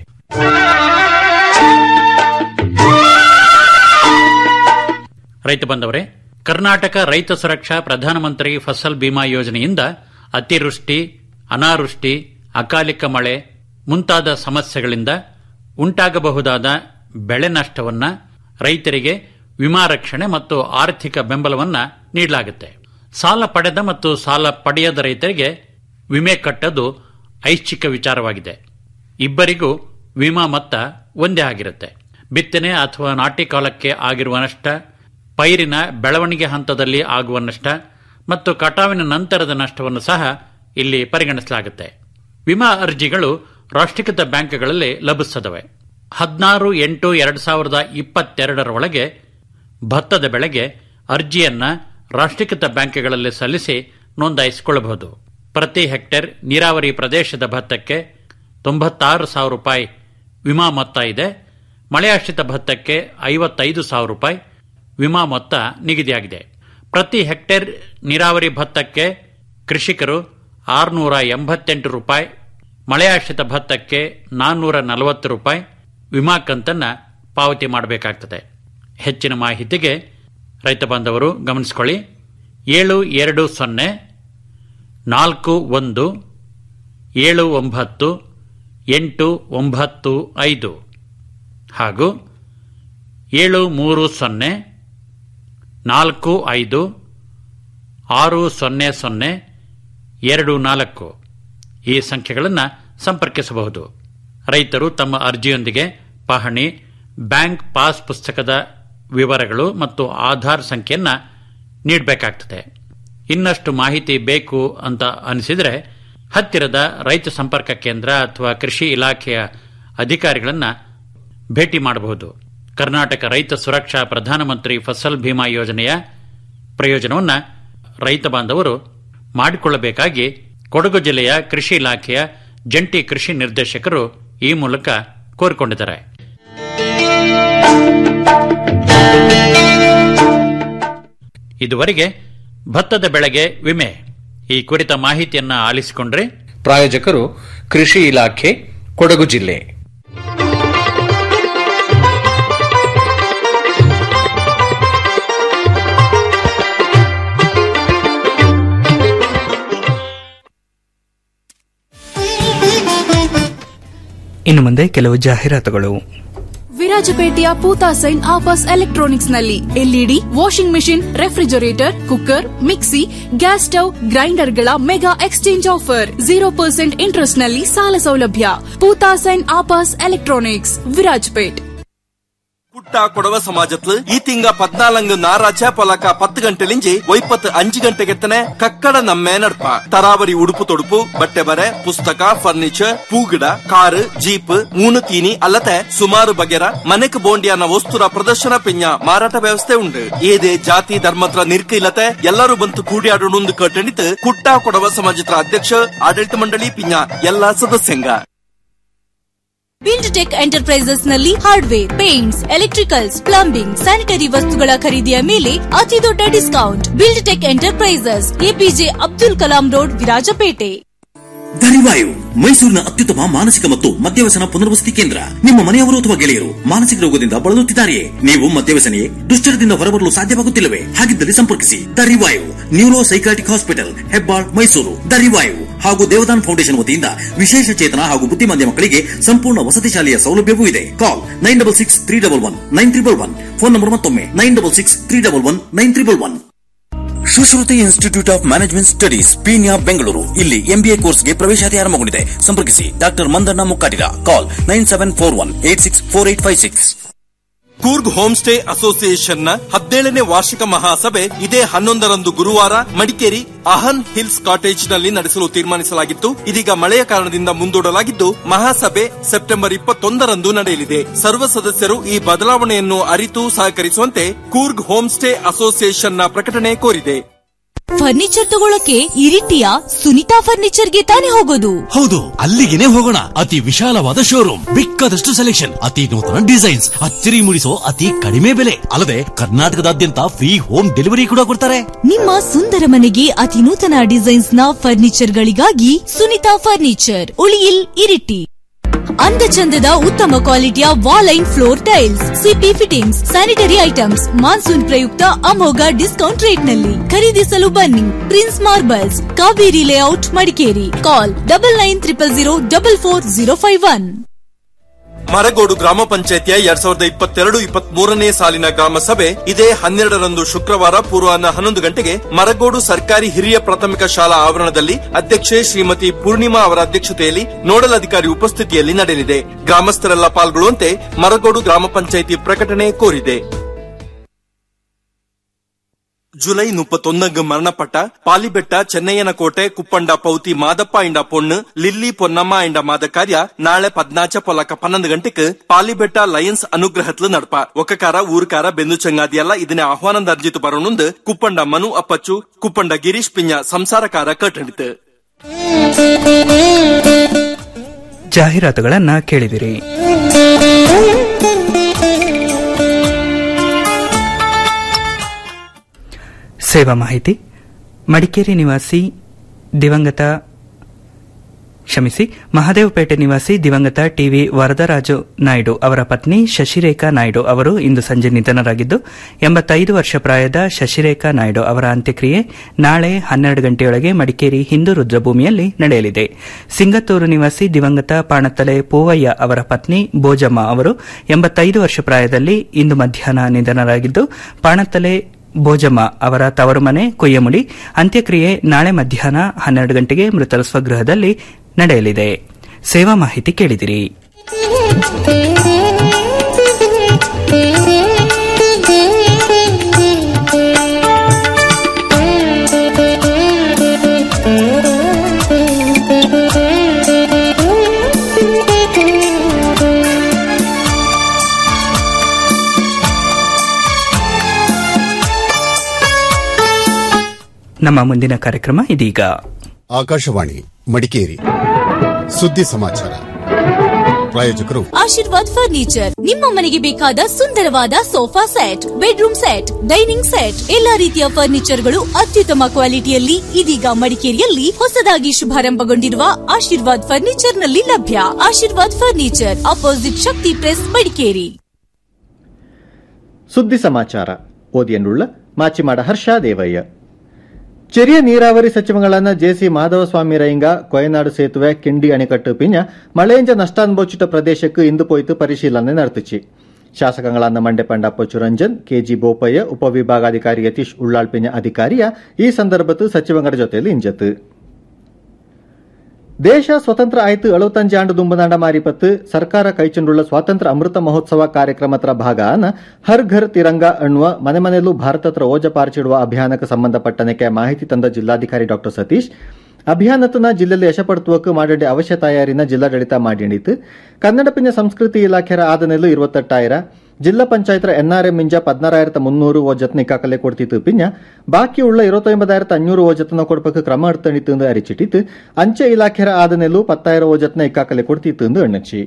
ರೈತ ಬಂದವರೇ ಕರ್ನಾಟಕ ರೈತ ಸುರಕ್ಷಾ ಪ್ರಧಾನಮಂತ್ರಿ ಫಸಲ್ ಬಿಮಾ ಯೋಜನೆಯಿಂದ ಅತಿವೃಷ್ಟಿ ಅನಾವೃಷ್ಟಿ ಅಕಾಲಿಕ ಮಳೆ ಮುಂತಾದ ಸಮಸ್ಯೆಗಳಿಂದ ಉಂಟಾಗಬಹುದಾದ ಬೆಳೆ ನಷ್ಟವನ್ನ ರೈತರಿಗೆ ವಿಮಾ ರಕ್ಷಣೆ ಮತ್ತು ಆರ್ಥಿಕ ಬೆಂಬಲವನ್ನ ನೀಡಲಾಗುತ್ತೆ ಸಾಲ ಪಡೆದ ಮತ್ತು ಸಾಲ ಪಡೆಯದ ರೈತರಿಗೆ ವಿಮೆ ಕಟ್ಟೋದು ಐಚ್ಛಿಕ ವಿಚಾರವಾಗಿದೆ ಇಬ್ಬರಿಗೂ ವಿಮಾ ಮೊತ್ತ ಒಂದೇ ಆಗಿರುತ್ತೆ ಬಿತ್ತನೆ ಅಥವಾ ನಾಟಿ ಕಾಲಕ್ಕೆ ಆಗಿರುವ ನಷ್ಟ ಪೈರಿನ ಬೆಳವಣಿಗೆ ಹಂತದಲ್ಲಿ ಆಗುವ ನಷ್ಟ ಮತ್ತು ಕಟಾವಿನ ನಂತರದ ನಷ್ಟವನ್ನು ಸಹ ಇಲ್ಲಿ ಪರಿಗಣಿಸಲಾಗುತ್ತೆ ವಿಮಾ ಅರ್ಜಿಗಳು ರಾಷ್ಟ್ರೀಕೃತ ಬ್ಯಾಂಕ್ಗಳಲ್ಲಿ ಲಭಿಸುತ್ತವೆ ಹದಿನಾರು ಎಂಟು ಎರಡು ಸಾವಿರದ ಇಪ್ಪತ್ತೆರಡರ ಒಳಗೆ ಭತ್ತದ ಬೆಳೆಗೆ ಅರ್ಜಿಯನ್ನ ರಾಷ್ಟ್ರೀಕೃತ ಬ್ಯಾಂಕ್ಗಳಲ್ಲಿ ಸಲ್ಲಿಸಿ ನೋಂದಾಯಿಸಿಕೊಳ್ಳಬಹುದು ಪ್ರತಿ ಹೆಕ್ಟೇರ್ ನೀರಾವರಿ ಪ್ರದೇಶದ ಭತ್ತಕ್ಕೆ ತೊಂಬತ್ತಾರು ಸಾವಿರ ರೂಪಾಯಿ ವಿಮಾ ಮೊತ್ತ ಇದೆ ಮಳೆಯಾಶ್ರಿತ ಭತ್ತಕ್ಕೆ ಐವತ್ತೈದು ಸಾವಿರ ರೂಪಾಯಿ ವಿಮಾ ಮೊತ್ತ ನಿಗದಿಯಾಗಿದೆ ಪ್ರತಿ ಹೆಕ್ಟೇರ್ ನೀರಾವರಿ ಭತ್ತಕ್ಕೆ ಕೃಷಿಕರು ಆರುನೂರ ಎಂಬತ್ತೆಂಟು ರೂಪಾಯಿ ಮಳೆಯಾಶ್ರಿತ ಭತ್ತಕ್ಕೆ ನಾನ್ನೂರ ನಲವತ್ತು ರೂಪಾಯಿ ವಿಮಾ ಕಂತನ್ನ ಪಾವತಿ ಮಾಡಬೇಕಾಗ್ತದೆ ಹೆಚ್ಚಿನ ಮಾಹಿತಿಗೆ ರೈತ ಬಾಂಧವರು ಗಮನಿಸಿಕೊಳ್ಳಿ ಏಳು ಎರಡು ಸೊನ್ನೆ ನಾಲ್ಕು ಒಂದು ಏಳು ಒಂಬತ್ತು ಎಂಟು ಒಂಬತ್ತು ಐದು ಹಾಗೂ ಏಳು ಮೂರು ಸೊನ್ನೆ ನಾಲ್ಕು ಐದು ಆರು ಸೊನ್ನೆ ಸೊನ್ನೆ ಎರಡು ನಾಲ್ಕು ಈ ಸಂಖ್ಯೆಗಳನ್ನು ಸಂಪರ್ಕಿಸಬಹುದು ರೈತರು ತಮ್ಮ ಅರ್ಜಿಯೊಂದಿಗೆ ಪಹಣಿ ಬ್ಯಾಂಕ್ ಪಾಸ್ ಪುಸ್ತಕದ ವಿವರಗಳು ಮತ್ತು ಆಧಾರ್ ಸಂಖ್ಯೆಯನ್ನ ನೀಡಬೇಕಾಗ್ತದೆ ಇನ್ನಷ್ಟು ಮಾಹಿತಿ ಬೇಕು ಅಂತ ಅನಿಸಿದರೆ ಹತ್ತಿರದ ರೈತ ಸಂಪರ್ಕ ಕೇಂದ್ರ ಅಥವಾ ಕೃಷಿ ಇಲಾಖೆಯ ಅಧಿಕಾರಿಗಳನ್ನ ಭೇಟಿ ಮಾಡಬಹುದು ಕರ್ನಾಟಕ ರೈತ ಸುರಕ್ಷಾ ಪ್ರಧಾನಮಂತ್ರಿ ಫಸಲ್ ಭೀಮಾ ಯೋಜನೆಯ ಪ್ರಯೋಜನವನ್ನು ರೈತ ಬಾಂಧವರು ಮಾಡಿಕೊಳ್ಳಬೇಕಾಗಿ ಕೊಡಗು ಜಿಲ್ಲೆಯ ಕೃಷಿ ಇಲಾಖೆಯ ಜಂಟಿ ಕೃಷಿ ನಿರ್ದೇಶಕರು ಈ ಮೂಲಕ ಕೋರಿಕೊಂಡಿದ್ದಾರೆ ಇದುವರೆಗೆ ಭತ್ತದ ಬೆಳೆಗೆ ವಿಮೆ ಈ ಕುರಿತ ಮಾಹಿತಿಯನ್ನ ಆಲಿಸಿಕೊಂಡ್ರೆ ಪ್ರಾಯೋಜಕರು ಕೃಷಿ ಇಲಾಖೆ ಕೊಡಗು ಜಿಲ್ಲೆ ಇನ್ನು ಮುಂದೆ ಕೆಲವು ಜಾಹೀರಾತುಗಳು ವಿರಾಜಪೇಟೆಯ ಪೂತಾ ಸೈನ್ ಆಫರ್ಸ್ ಎಲೆಕ್ಟ್ರಾನಿಕ್ಸ್ ನಲ್ಲಿ LED washing machine refrigerator cooker mixie gas stove ಗ್ರೈಂಡರ್ಗಳ mega exchange offer zero percent interest ನಲ್ಲಿ ಸಾಲ ಸೌಲಭ್ಯ ಪೂತಾ ಸೈನ್ ಆಫರ್ಸ್ ಎಲೆಕ್ಟ್ರಾನಿಕ್ಸ್ ವಿರಾಜಪೇಟ್ പുട്ട കൊടവ സമാജത്തിൽ ഈ തിങ്ക പതിനാലങ്ക് ഞായറാഴ്ച പൊലക്ക പത്ത് ಗಂಟೆಲಿಂಜಿ ಒಯ್ಪತ್ತು ಅಂಜು ಗಂಟೆಗೆತ್ತನೆ ಕಕ್ಕಡ ನಮ್ಮೆ ನಡ್ಪ ತರಾವರಿ ಉಡುಪು ತೊಡುಪು ಬಟ್ಟೆ ಬರೆ ಪುಸ್ತಕ ಫರ್ನಿಚರ್ ಪೂಗಿಡ ಕಾರು ಜೀಪ್ ಮೂನು ತೀನಿ ಅಲ್ಲದೆ ಸುಮಾರು ಬಗೆರ ಮನೆಕ್ ಬೋಂಡಿಯನ ವಸ್ತುರ ಪ್ರದರ್ಶನ ಪಿಂಜ ಮಾರಾಟ ವ್ಯವಸ್ಥೆ ಉಂಡು ಏದೇ ಜಾತಿ ಧರ್ಮತ್ರ ನಿರ್ಕ ಇಲ್ಲತೆ ಎಲ್ಲರೂ ಬಂತು ಕೂಡಿಯಾಡೋಣೊಂದು ಕಟ್ಟಣಿತ್ ಕುಟ್ಟ ಕೊಡವ ಸಮಾಜತ್ರ ಅಧ್ಯಕ್ಷ ಆಡಳಿತ ಮಂಡಳಿ ಪಿಂಜ ಎಲ್ಲಾ ಸದಸ್ಯಂಗ ಬಿಲ್ಡ್ ಟೆಕ್ ಎಂಟರ್ಪ್ರೈಸಸ್ ನಲ್ಲಿ hardware paints electricals plumbing sanitary ವಸ್ತುಗಳ ಖರೀದಿಯ ಮೇಲೆ ಅತಿ ದೊಡ್ಡ discount build tech enterprises APJ Abdul Kalam road Virajpet Dharivayu ಮೈಸೂರಿನ ಅತ್ಯುತ್ತಮ ಮಾನಸಿಕ ಮತ್ತು ಮದ್ಯವ್ಯಸನ ಪುನರ್ವಸತಿ ಕೇಂದ್ರ ನಿಮ್ಮ ಮನೆಯವರು ಅಥವಾ ಗೆಳೆಯರು ಮಾನಸಿಕ ರೋಗದಿಂದ ಬಳಲುತ್ತಿದ್ದಾರೆಯೇ ನೀವು ಮದ್ಯವ್ಯಸನೆಯೇ ದುಶ್ಚರದಿಂದ ಹೊರಬರಲು ಸಾಧ್ಯವಾಗುತ್ತಿಲ್ಲವೇ ಹಾಗಿದ್ದಲ್ಲಿ ಸಂಪರ್ಕಿಸಿ Dharivayu neuro psychotic hospital Hebbal Mysuru Dharivayu ಹಾಗೂ ದೇವದಾನ್ ಫೌಂಡೇಶನ್ ವತಿಯಿಂದ ವಿಶೇಷ ಚೇತನ ಹಾಗೂ ಬುದ್ಧಿಮಾಂದ್ಯ ಮಕ್ಕಳಿಗೆ ಸಂಪೂರ್ಣ ವಸತಿ ಶಾಲೆಯ ಸೌಲಭ್ಯವೂ ಇದೆ call nine double six three double one nine triple one phone number ಮತ್ತೊಮ್ಮೆ nine double six three double one nine triple one Sushruti institute of management studies Peenya Bengaluru ಇಲ್ಲಿ ಎಂಬಿಎ ಕೋರ್ಸ್ಗೆ ಪ್ರವೇಶಾತಿ ಆರಂಭಗೊಂಡಿದೆ ಸಂಪರ್ಕಿಸಿ ಡಾಕ್ಟರ್ ಮಂದಣ್ಣ ಮುಕ್ಕಾಟಿಗ call nine seven four one eight six four eight five six Coorg home stay association ನ ಹದಿನೇಳನೇ ವಾರ್ಷಿಕ ಮಹಾಸಭೆ ಇದೇ ಹನ್ನೊಂದರಂದು ಗುರುವಾರ ಮಡಿಕೇರಿ ಅಹನ್ ಹಿಲ್ಸ್ ಕಾಟೇಜ್ ನಲ್ಲಿ ನಡೆಸಲು ತೀರ್ಮಾನಿಸಲಾಗಿತ್ತು ಇದೀಗ ಮಳೆಯ ಕಾರಣದಿಂದ ಮುಂದೂಡಲಾಗಿದ್ದು ಮಹಾಸಭೆ ಸೆಪ್ಟೆಂಬರ್ ಇಪ್ಪತ್ತೊಂದರಂದು ನಡೆಯಲಿದೆ ಸರ್ವ ಸದಸ್ಯರು ಈ ಬದಲಾವಣೆಯನ್ನು ಅರಿತು ಸಹಕರಿಸುವಂತೆ ಕೂರ್ಗ್ ಹೋಮ್ ಸ್ಟೇ ಅಸೋಸಿಯೇಷನ್ ನ ಪ್ರಕಟಣೆ ಕೋರಿದೆ ಫರ್ನಿಚರ್ ತಗೊಳಕ್ಕೆ ಇರಿಟಿಯ ಸುನಿತಾ ಫರ್ನಿಚರ್ಗೆ ತಾನೇ ಹೋಗೋದು ಹೌದು ಅಲ್ಲಿಗೆನೆ ಹೋಗೋಣ ಅತಿ ವಿಶಾಲವಾದ ಶೋರೂಮ್ ಬೇಕಾದಷ್ಟು ಸೆಲೆಕ್ಷನ್ ಅತಿ ನೂತನ ಡಿಸೈನ್ಸ್ ಅಚ್ಚರಿ ಮೂಡಿಸೋ ಅತಿ ಕಡಿಮೆ ಬೆಲೆ ಅಲ್ಲದೆ ಕರ್ನಾಟಕದಾದ್ಯಂತ ಫ್ರೀ ಹೋಮ್ ಡೆಲಿವರಿ ಕೂಡ ಕೊಡ್ತಾರೆ ನಿಮ್ಮ ಸುಂದರ ಮನೆಗೆ ಅತಿ ನೂತನ ಡಿಸೈನ್ಸ್ ನ ಫರ್ನಿಚರ್ ಗಳಿಗಾಗಿ ಸುನಿತಾ ಫರ್ನಿಚರ್ ಉಳಿಯಿಲ್ ಇರಿಟಿ ಅಂದ ಚಂದದ ಉತ್ತಮ ಕ್ವಾಲಿಟಿಯ wall and floor tiles CP fittings sanitary items monsoon ಪ್ರಯುಕ್ತ ಅಮೋಘ ಡಿಸ್ಕೌಂಟ್ ರೇಟ್ ನಲ್ಲಿ ಖರೀದಿಸಲು ಬನ್ನಿ prince marbles Kaveri layout Madikeri call double nine triple zero double four zero five one Maragodu ಗ್ರಾಮ ಪಂಚಾಯತಿಯ ಎರಡ್ ಸಾವಿರದ ಇಪ್ಪತ್ತೆರಡು ಇಪ್ಪತ್ತ್ ಮೂರನೇ ಸಾಲಿನ ಗ್ರಾಮ ಸಭೆ ಇದೇ ಹನ್ನೆರಡರಂದು ಶುಕ್ರವಾರ ಪೂರ್ವಾಹ್ನ ಹನ್ನೊಂದು ಗಂಟೆಗೆ ಮರಗೋಡು ಸರ್ಕಾರಿ ಹಿರಿಯ ಪ್ರಾಥಮಿಕ ಶಾಲಾ ಆವರಣದಲ್ಲಿ ಅಧ್ಯಕ್ಷೆ ಶ್ರೀಮತಿ ಪೂರ್ಣಿಮಾ ಅವರ ಅಧ್ಯಕ್ಷತೆಯಲ್ಲಿ ನೋಡಲ್ ಅಧಿಕಾರಿ ಉಪಸ್ಥಿತಿಯಲ್ಲಿ ನಡೆಯಲಿದೆ ಗ್ರಾಮಸ್ಥರೆಲ್ಲ ಪಾಲ್ಗೊಳ್ಳುವಂತೆ ಮರಗೋಡು ಗ್ರಾಮ ಪಂಚಾಯಿತಿ ಪ್ರಕಟಣೆ ಕೋರಿದೆ ಜುಲೈ ಮುಪ್ಪತ್ತೊಂದಂಗ್ ಮರಣಪಟ್ಟ ಪಾಲಿಬೆಟ್ಟ ಚೆನ್ನಯ್ಯನ ಕೋಟೆ ಕುಪ್ಪಂಡ ಪೌತಿ ಮಾದಪ್ಪ ಇಂಡ ಪೊಣ್ಣು ಲಿಲ್ಲಿ ಪೊನ್ನಮ್ಮ ಇಂಡ ಮಾದ ಕಾರ್ಯ ನಾಳೆ ಪದ್ನಾಚ ಪೊಲಕ ಪನ್ನೊಂದು ಗಂಟೆಗೆ ಪಾಲಿಬೆಟ್ಟ ಲಯನ್ಸ್ ಅನುಗ್ರಹತ್ಲು ನಡಪ ಒಕ್ಕಕಾರ ಊರ್ಕಾರ ಬೆಂದು ಚಂಗಾದಿಯಲ್ಲ ಇದನ್ನೇ ಆಹ್ವಾನದ ಅರ್ಜಿತು ಬರೋಣುಂದು ಕುಪ್ಪಂಡ ಮನು ಅಪ್ಪಚ್ಚು ಕುಪ್ಪಂಡ ಗಿರೀಶ್ ಪಿಂಜ ಸಂಸಾರಕಾರ ಕಟ್ಟಣಿತು ಜಾಹೀರಾತುಗಳನ್ನ ಕೇಳಿದಿರಿ ಸೇವಾ ಮಾಹಿತಿ ಮಡಿಕೇರಿ ನಿವಾಸಿ ದಿವಂಗತ ಕ್ಷಮಿಸಿ ಮಹದೇವಪೇಟೆ ನಿವಾಸಿ ದಿವಂಗತ ಟಿವಿ ವರದರಾಜು ನಾಯ್ಡು ಅವರ ಪತ್ನಿ ಶಶಿರೇಖಾ ನಾಯ್ಡು ಅವರು ಇಂದು ಸಂಜೆ ನಿಧನರಾಗಿದ್ದು ಎಂಬತ್ತೈದು ವರ್ಷ ಪ್ರಾಯದ ಶಶಿರೇಖಾ ನಾಯ್ಡು ಅವರ ಅಂತ್ಯಕ್ರಿಯೆ ನಾಳೆ ಹನ್ನೆರಡು ಗಂಟೆಯೊಳಗೆ ಮಡಿಕೇರಿ ಹಿಂದೂ ರುದ್ರಭೂಮಿಯಲ್ಲಿ ನಡೆಯಲಿದೆ ಸಿಂಗತ್ತೂರು ನಿವಾಸಿ ದಿವಂಗತ ಪಾಣತಲೆ ಪೂವಯ್ಯ ಅವರ ಪತ್ನಿ ಬೋಜಮ್ಮ ಅವರು ಎಂಬತ್ತೈದು ವರ್ಷ ಪ್ರಾಯದಲ್ಲಿ ಇಂದು ಮಧ್ಯಾಹ್ನ ನಿಧನರಾಗಿದ್ದು ಪಾಣತಲೆ ಬೋಜಮ್ಮ ಅವರ ತವರು ಮನೆ ಕೊಯ್ಯಮುಡಿ ಅಂತ್ಯಕ್ರಿಯೆ ನಾಳೆ ಮಧ್ಯಾಹ್ನ ಹನ್ನೆರಡು ಗಂಟೆಗೆ ಮೃತರ ಸ್ವಗೃಹದಲ್ಲಿ ನಡೆಯಲಿದೆ ಸೇವಾ ಮಾಹಿತಿ ಕೇಳಿದಿರಿ ನಮ್ಮ ಮುಂದಿನ ಕಾರ್ಯಕ್ರಮ ಇದೀಗ ಆಕಾಶವಾಣಿ ಮಡಿಕೇರಿ ಸುದ್ದಿ ಸಮಾಚಾರ ಪ್ರಾಯೋಜಕರು ಆಶೀರ್ವಾದ್ ಫರ್ನಿಚರ್ ನಿಮ್ಮ ಮನೆಗೆ ಬೇಕಾದ ಸುಂದರವಾದ sofa set bedroom set dining set ಎಲ್ಲಾ ರೀತಿಯ ಫರ್ನಿಚರ್ ಗಳು ಅತ್ಯುತ್ತಮ ಕ್ವಾಲಿಟಿಯಲ್ಲಿ ಇದೀಗ ಮಡಿಕೇರಿಯಲ್ಲಿ ಹೊಸದಾಗಿ ಶುಭಾರಂಭಗೊಂಡಿರುವ ಆಶೀರ್ವಾದ್ ಫರ್ನಿಚರ್ ನಲ್ಲಿ ಲಭ್ಯ Ashirvad furniture opposite Shakti press Madikeri ಸುದ್ದಿ ಸಮಾಚಾರ ಓದಿಯನ್ನುಳ್ಳ ಮಾಚಿಮಾಡ ಹರ್ಷ ದೇವಯ್ಯ ಚೆರಿಯ ನೀರಾವರಿ ಸಚಿವಗಳನ್ನ ಜೆಸಿ ಮಾಧವಸ್ವಾಮಿ ರೈಂಗ ಕೊಯನಾಡು ಸೇತುವೆ ಕಿಂಡಿ ಅಣೆಕಟ್ಟು ಪಿಂಜ ಮಳೆಯಿಂದ ನಷ್ಟ ಅನುಭವಿಸಿದ ಪ್ರದೇಶಕ್ಕೆ ಇಂದು ಪೋಯ್ತು ಪರಿಶೀಲನೆ ನಡೆತಿச்சு ಶಾಸಕಗಳಾದ ಮಂಡೆಪಂಡ ಪೊಚ್ಚುರಂಜನ್ ಕೆಜಿ ಬೋಪಯ್ಯ ಉಪವಿಭಾಗಾಧಿಕಾರಿ ಯತೀಶ್ ಉಳ್ಳಾಳ್ ಪಿಂಜ ಅಧಿಕಾರಿಯ ಈ ಸಂದರ್ಭದ ಸಚಿವಗಳ ಜೊತೆಯಲ್ಲಿ ಇಂಜತ್ತು ದೇಶ ಸ್ವತಂತ್ರ ಆಯ್ತು ಅಳುವತ್ತಂಜು ಆಂಡು ದುಂಬನಾಂಡ ಮಾರಿಪತ್ತು ಸರ್ಕಾರ ಕೈಚೊಂಡುಳ್ಳ ಸ್ವಾತಂತ್ರ್ಯ ಅಮೃತ ಮಹೋತ್ಸವ ಕಾರ್ಯಕ್ರಮದ ಭಾಗನ ಹರ್ ಘರ್ ತಿರಂಗ ಅನ್ನುವ ಮನೆ ಮನೆಯಲ್ಲೂ ಭಾರತತ್ರ ಓಜ ಪಾರ್ಚಿಡುವ ಅಭಿಯಾನಕ್ಕೆ ಸಂಬಂಧಪಟ್ಟನಕ್ಕೆ ಮಾಹಿತಿ ತಂದ ಜಿಲ್ಲಾಧಿಕಾರಿ ಡಾ ಸತೀಶ್ ಅಭಿಯಾನತನ ಜಿಲ್ಲೆಯಲ್ಲಿ ಯಶಪಡುತ್ತುವಕ್ಕೆ ಮಾಡಡೆ ಅವಶ್ಯ ತಯಾರಿನ ಜಿಲ್ಲಾಡಳಿತ ಮಾಡಿಣಿತು ಕನ್ನಡ ಪಿಂಜ ಸಂಸ್ಕೃತಿ ಇಲಾಖೆಯ ಆದನೆಲ್ಲೂ ಇರುವತ್ತೆಟ್ಟಾಯಿರ ಜಿಲ್ಲಾ ಪಂಚಾಯತ್ರ ಎನ್ಆರ್ಎಂ ಇಂಜ ಪದ್ನಾರಾಯಿರತ್ತ ಮುನ್ನೂರು ಓಜತ್ನ ಇಕ್ಕಾಕಲೆ ಕೊಡ್ತಿತ್ತು ಪಿಂಜ ಬಾಕಿ ಉಳ್ಳ ಇರುವತ್ತೊಂಬದಾಯಿರತ್ತ ಅഞ്ഞൂറ് ಓಜತ್ನ ಕೊಡ್ಬೇಕು ಕ್ರಮ ಎಡ್ತಣಿತ್ತು ಎಂದು ಅರಿಚಿಟ್ಟಿತ್ತು ಅಂಚೆ ಇಲಾಖೆಯ ಆದನೆಲ್ಲೂ ಪತ್ತಾಯಿರ ಓಜತ್ನ ಇಕ್ಕಾಕಲೆ ಕೊಡ್ತಿತ್ತು ಎಂದು ಎಣ್ಣಚ್ಚಿ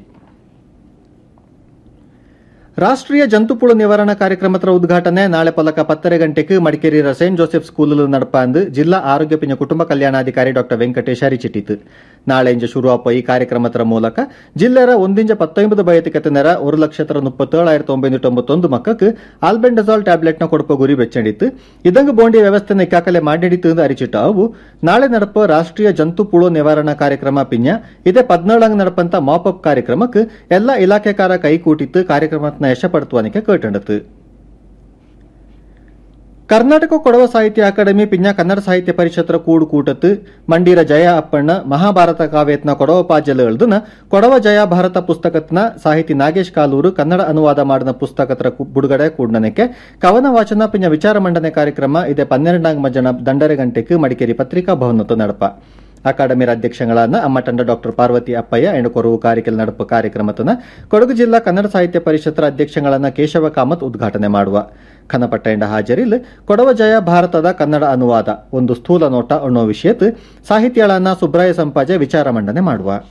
ರಾಷ್ಟ್ರೀಯ ಜಂತುಪುಳು ನಿವಾರಣಾ ಕಾರ್ಯಕ್ರಮದ ಉದ್ಘಾಟನೆ ನಾಳೆ ಪಲಕ ಪತ್ತರೆ ಗಂಟೆಗೆ ಮಡಿಕೇರಿಯ ಸೇಂಟ್ ಜೋಸೆಫ್ ಸ್ಕೂಲ್ ನಡಪಾಂದು ಜಿಲ್ಲಾ ಆರೋಗ್ಯ ಪಿಂಜ ಕುಟುಂಬ ಕಲ್ಯಾಣಾಧಿಕಾರಿ ಡಾ ವೆಂಕಟೇಶ್ ಅರಿಚಿಟ್ಟಿತು ನಾಳೆ ಇಂಜ ಶುರುವಾಪ ಈ ಕಾರ್ಯಕ್ರಮದ ಮೂಲಕ ಜಿಲ್ಲೆರ ಒಂದಿಂಜ ಪತ್ತೊಂಬತ್ತು ಬಯತಿಕತೆ ನೆರ ಒಂದು ಲಕ್ಷದ ಮುಪ್ಪತ್ತೇಳಾಯಿರത്തി ಒಂಬೈನೂರ ತೊಂಬತ್ತೊಂದು ಮಕ್ಕಕ್ಕೆ ಆಲ್ಬೆಂಡಜಾಲ್ ಟ್ಯಾಬ್ಲೆಟ್ನ ಕೊಡಪ ಗುರಿ ಬೆಚ್ಚಂಡಿತ್ತು ಇದಂಗ ಬೋಂಡಿ ವ್ಯವಸ್ಥೆನ ಇಕ್ಕಾಕಲೆ ಮಾಡಿಡಿತು ಎಂದು ಅರಿಚಿಟ್ಟ ಅವು ನಾಳೆ ನಡಪ ರಾಷ್ಟ್ರೀಯ ಜಂತು ಪುಳು ನಿವಾರಣಾ ಕಾರ್ಯಕ್ರಮ ಪಿಂಜ ಇದೇ ಪದ್ನೇಳಂಗ್ ನಡಪಂತ ಮಾಪಪ್ ಕಾರ್ಯಕ್ರಮಕ್ಕೆ ಎಲ್ಲಾ ಇಲಾಖೆಕಾರ ಕೈಕೂಟಿತ್ತು ಕಾರ್ಯಕ್ರಮದ ಯಶಪಡುತ್ತುವನಿಕೆ ಕೇಟಂಡತು ಕರ್ನಾಟಕ ಕೊಡವ ಸಾಹಿತ್ಯ ಅಕಾಡೆಮಿ ಪಿಂಜ ಕನ್ನಡ ಸಾಹಿತ್ಯ ಪರಿಷತ್ತರ ಕೂಡು ಕೂಟತ್ತು ಮಂಡೀರ ಜಯ ಅಪ್ಪಣ್ಣ ಮಹಾಭಾರತ ಕಾವ್ಯತ್ನ ಕೊಡವ ಪಾಜ್ಯಲು ಎಳ್ದುನ ಕೊಡವ ಜಯ ಭಾರತ ಪುಸ್ತಕತ್ನ ಸಾಹಿತಿ ನಾಗೇಶ್ ಕಾಲೂರು ಕನ್ನಡ ಅನುವಾದ ಮಾಡಿದ ಪುಸ್ತಕತ್ರ ಬುಡುಗಡೆ ಕೂಡ್ನನಕ್ಕೆ ಕವನ ವಾಚನ ಪಿಂಜ ವಿಚಾರ ಮಂಡನೆ ಕಾರ್ಯಕ್ರಮ ಇದೇ ಪನ್ನೆರಡನಾಗ ಮಜ್ಜನ ದಂಡರೆ ಗಂಟೆಗೆ ಮಡಿಕೇರಿ ಪತ್ರಿಕಾ ಭವನತ್ತು ನಡಪ ಅಕಾಡೆಮಿ ಅಧ್ಯಕ್ಷಗಳಾದ ಅಮ್ಮಟಂಡ ಡಾಕ್ಟರ್ ಪಾರ್ವತಿ ಅಪ್ಪಯ್ಯ ಎಂಡು ಕೊರವು ಕಾರಿಕೆಲ್ ನಡಪ ಕಾರ್ಯಕ್ರಮತನ ಕೊಡಗು ಜಿಲ್ಲಾ ಕನ್ನಡ ಸಾಹಿತ್ಯ ಪರಿಷತ್ತರ ಅಧ್ಯಕ್ಷಗಳನ್ನ ಕೇಶವ ಕಾಮತ್ ಉದ್ಘಾಟನೆ ಮಾಡುವ ಖನಪಟ್ಟೆಂಡ ಹಾಜರಿಲ್ ಕೊಡವ ಜಯ ಭಾರತದ ಕನ್ನಡ ಅನುವಾದ ಒಂದು ಸ್ಥೂಲ ನೋಟ ಅನ್ನೋ ವಿಷಯತ್ ಸಾಹಿತ್ಯಗಳನ್ನ ಸುಬ್ರಾಯ ಸಂಪಾಜೆ ವಿಚಾರ ಮಂಡನೆ ಮಾಡುವ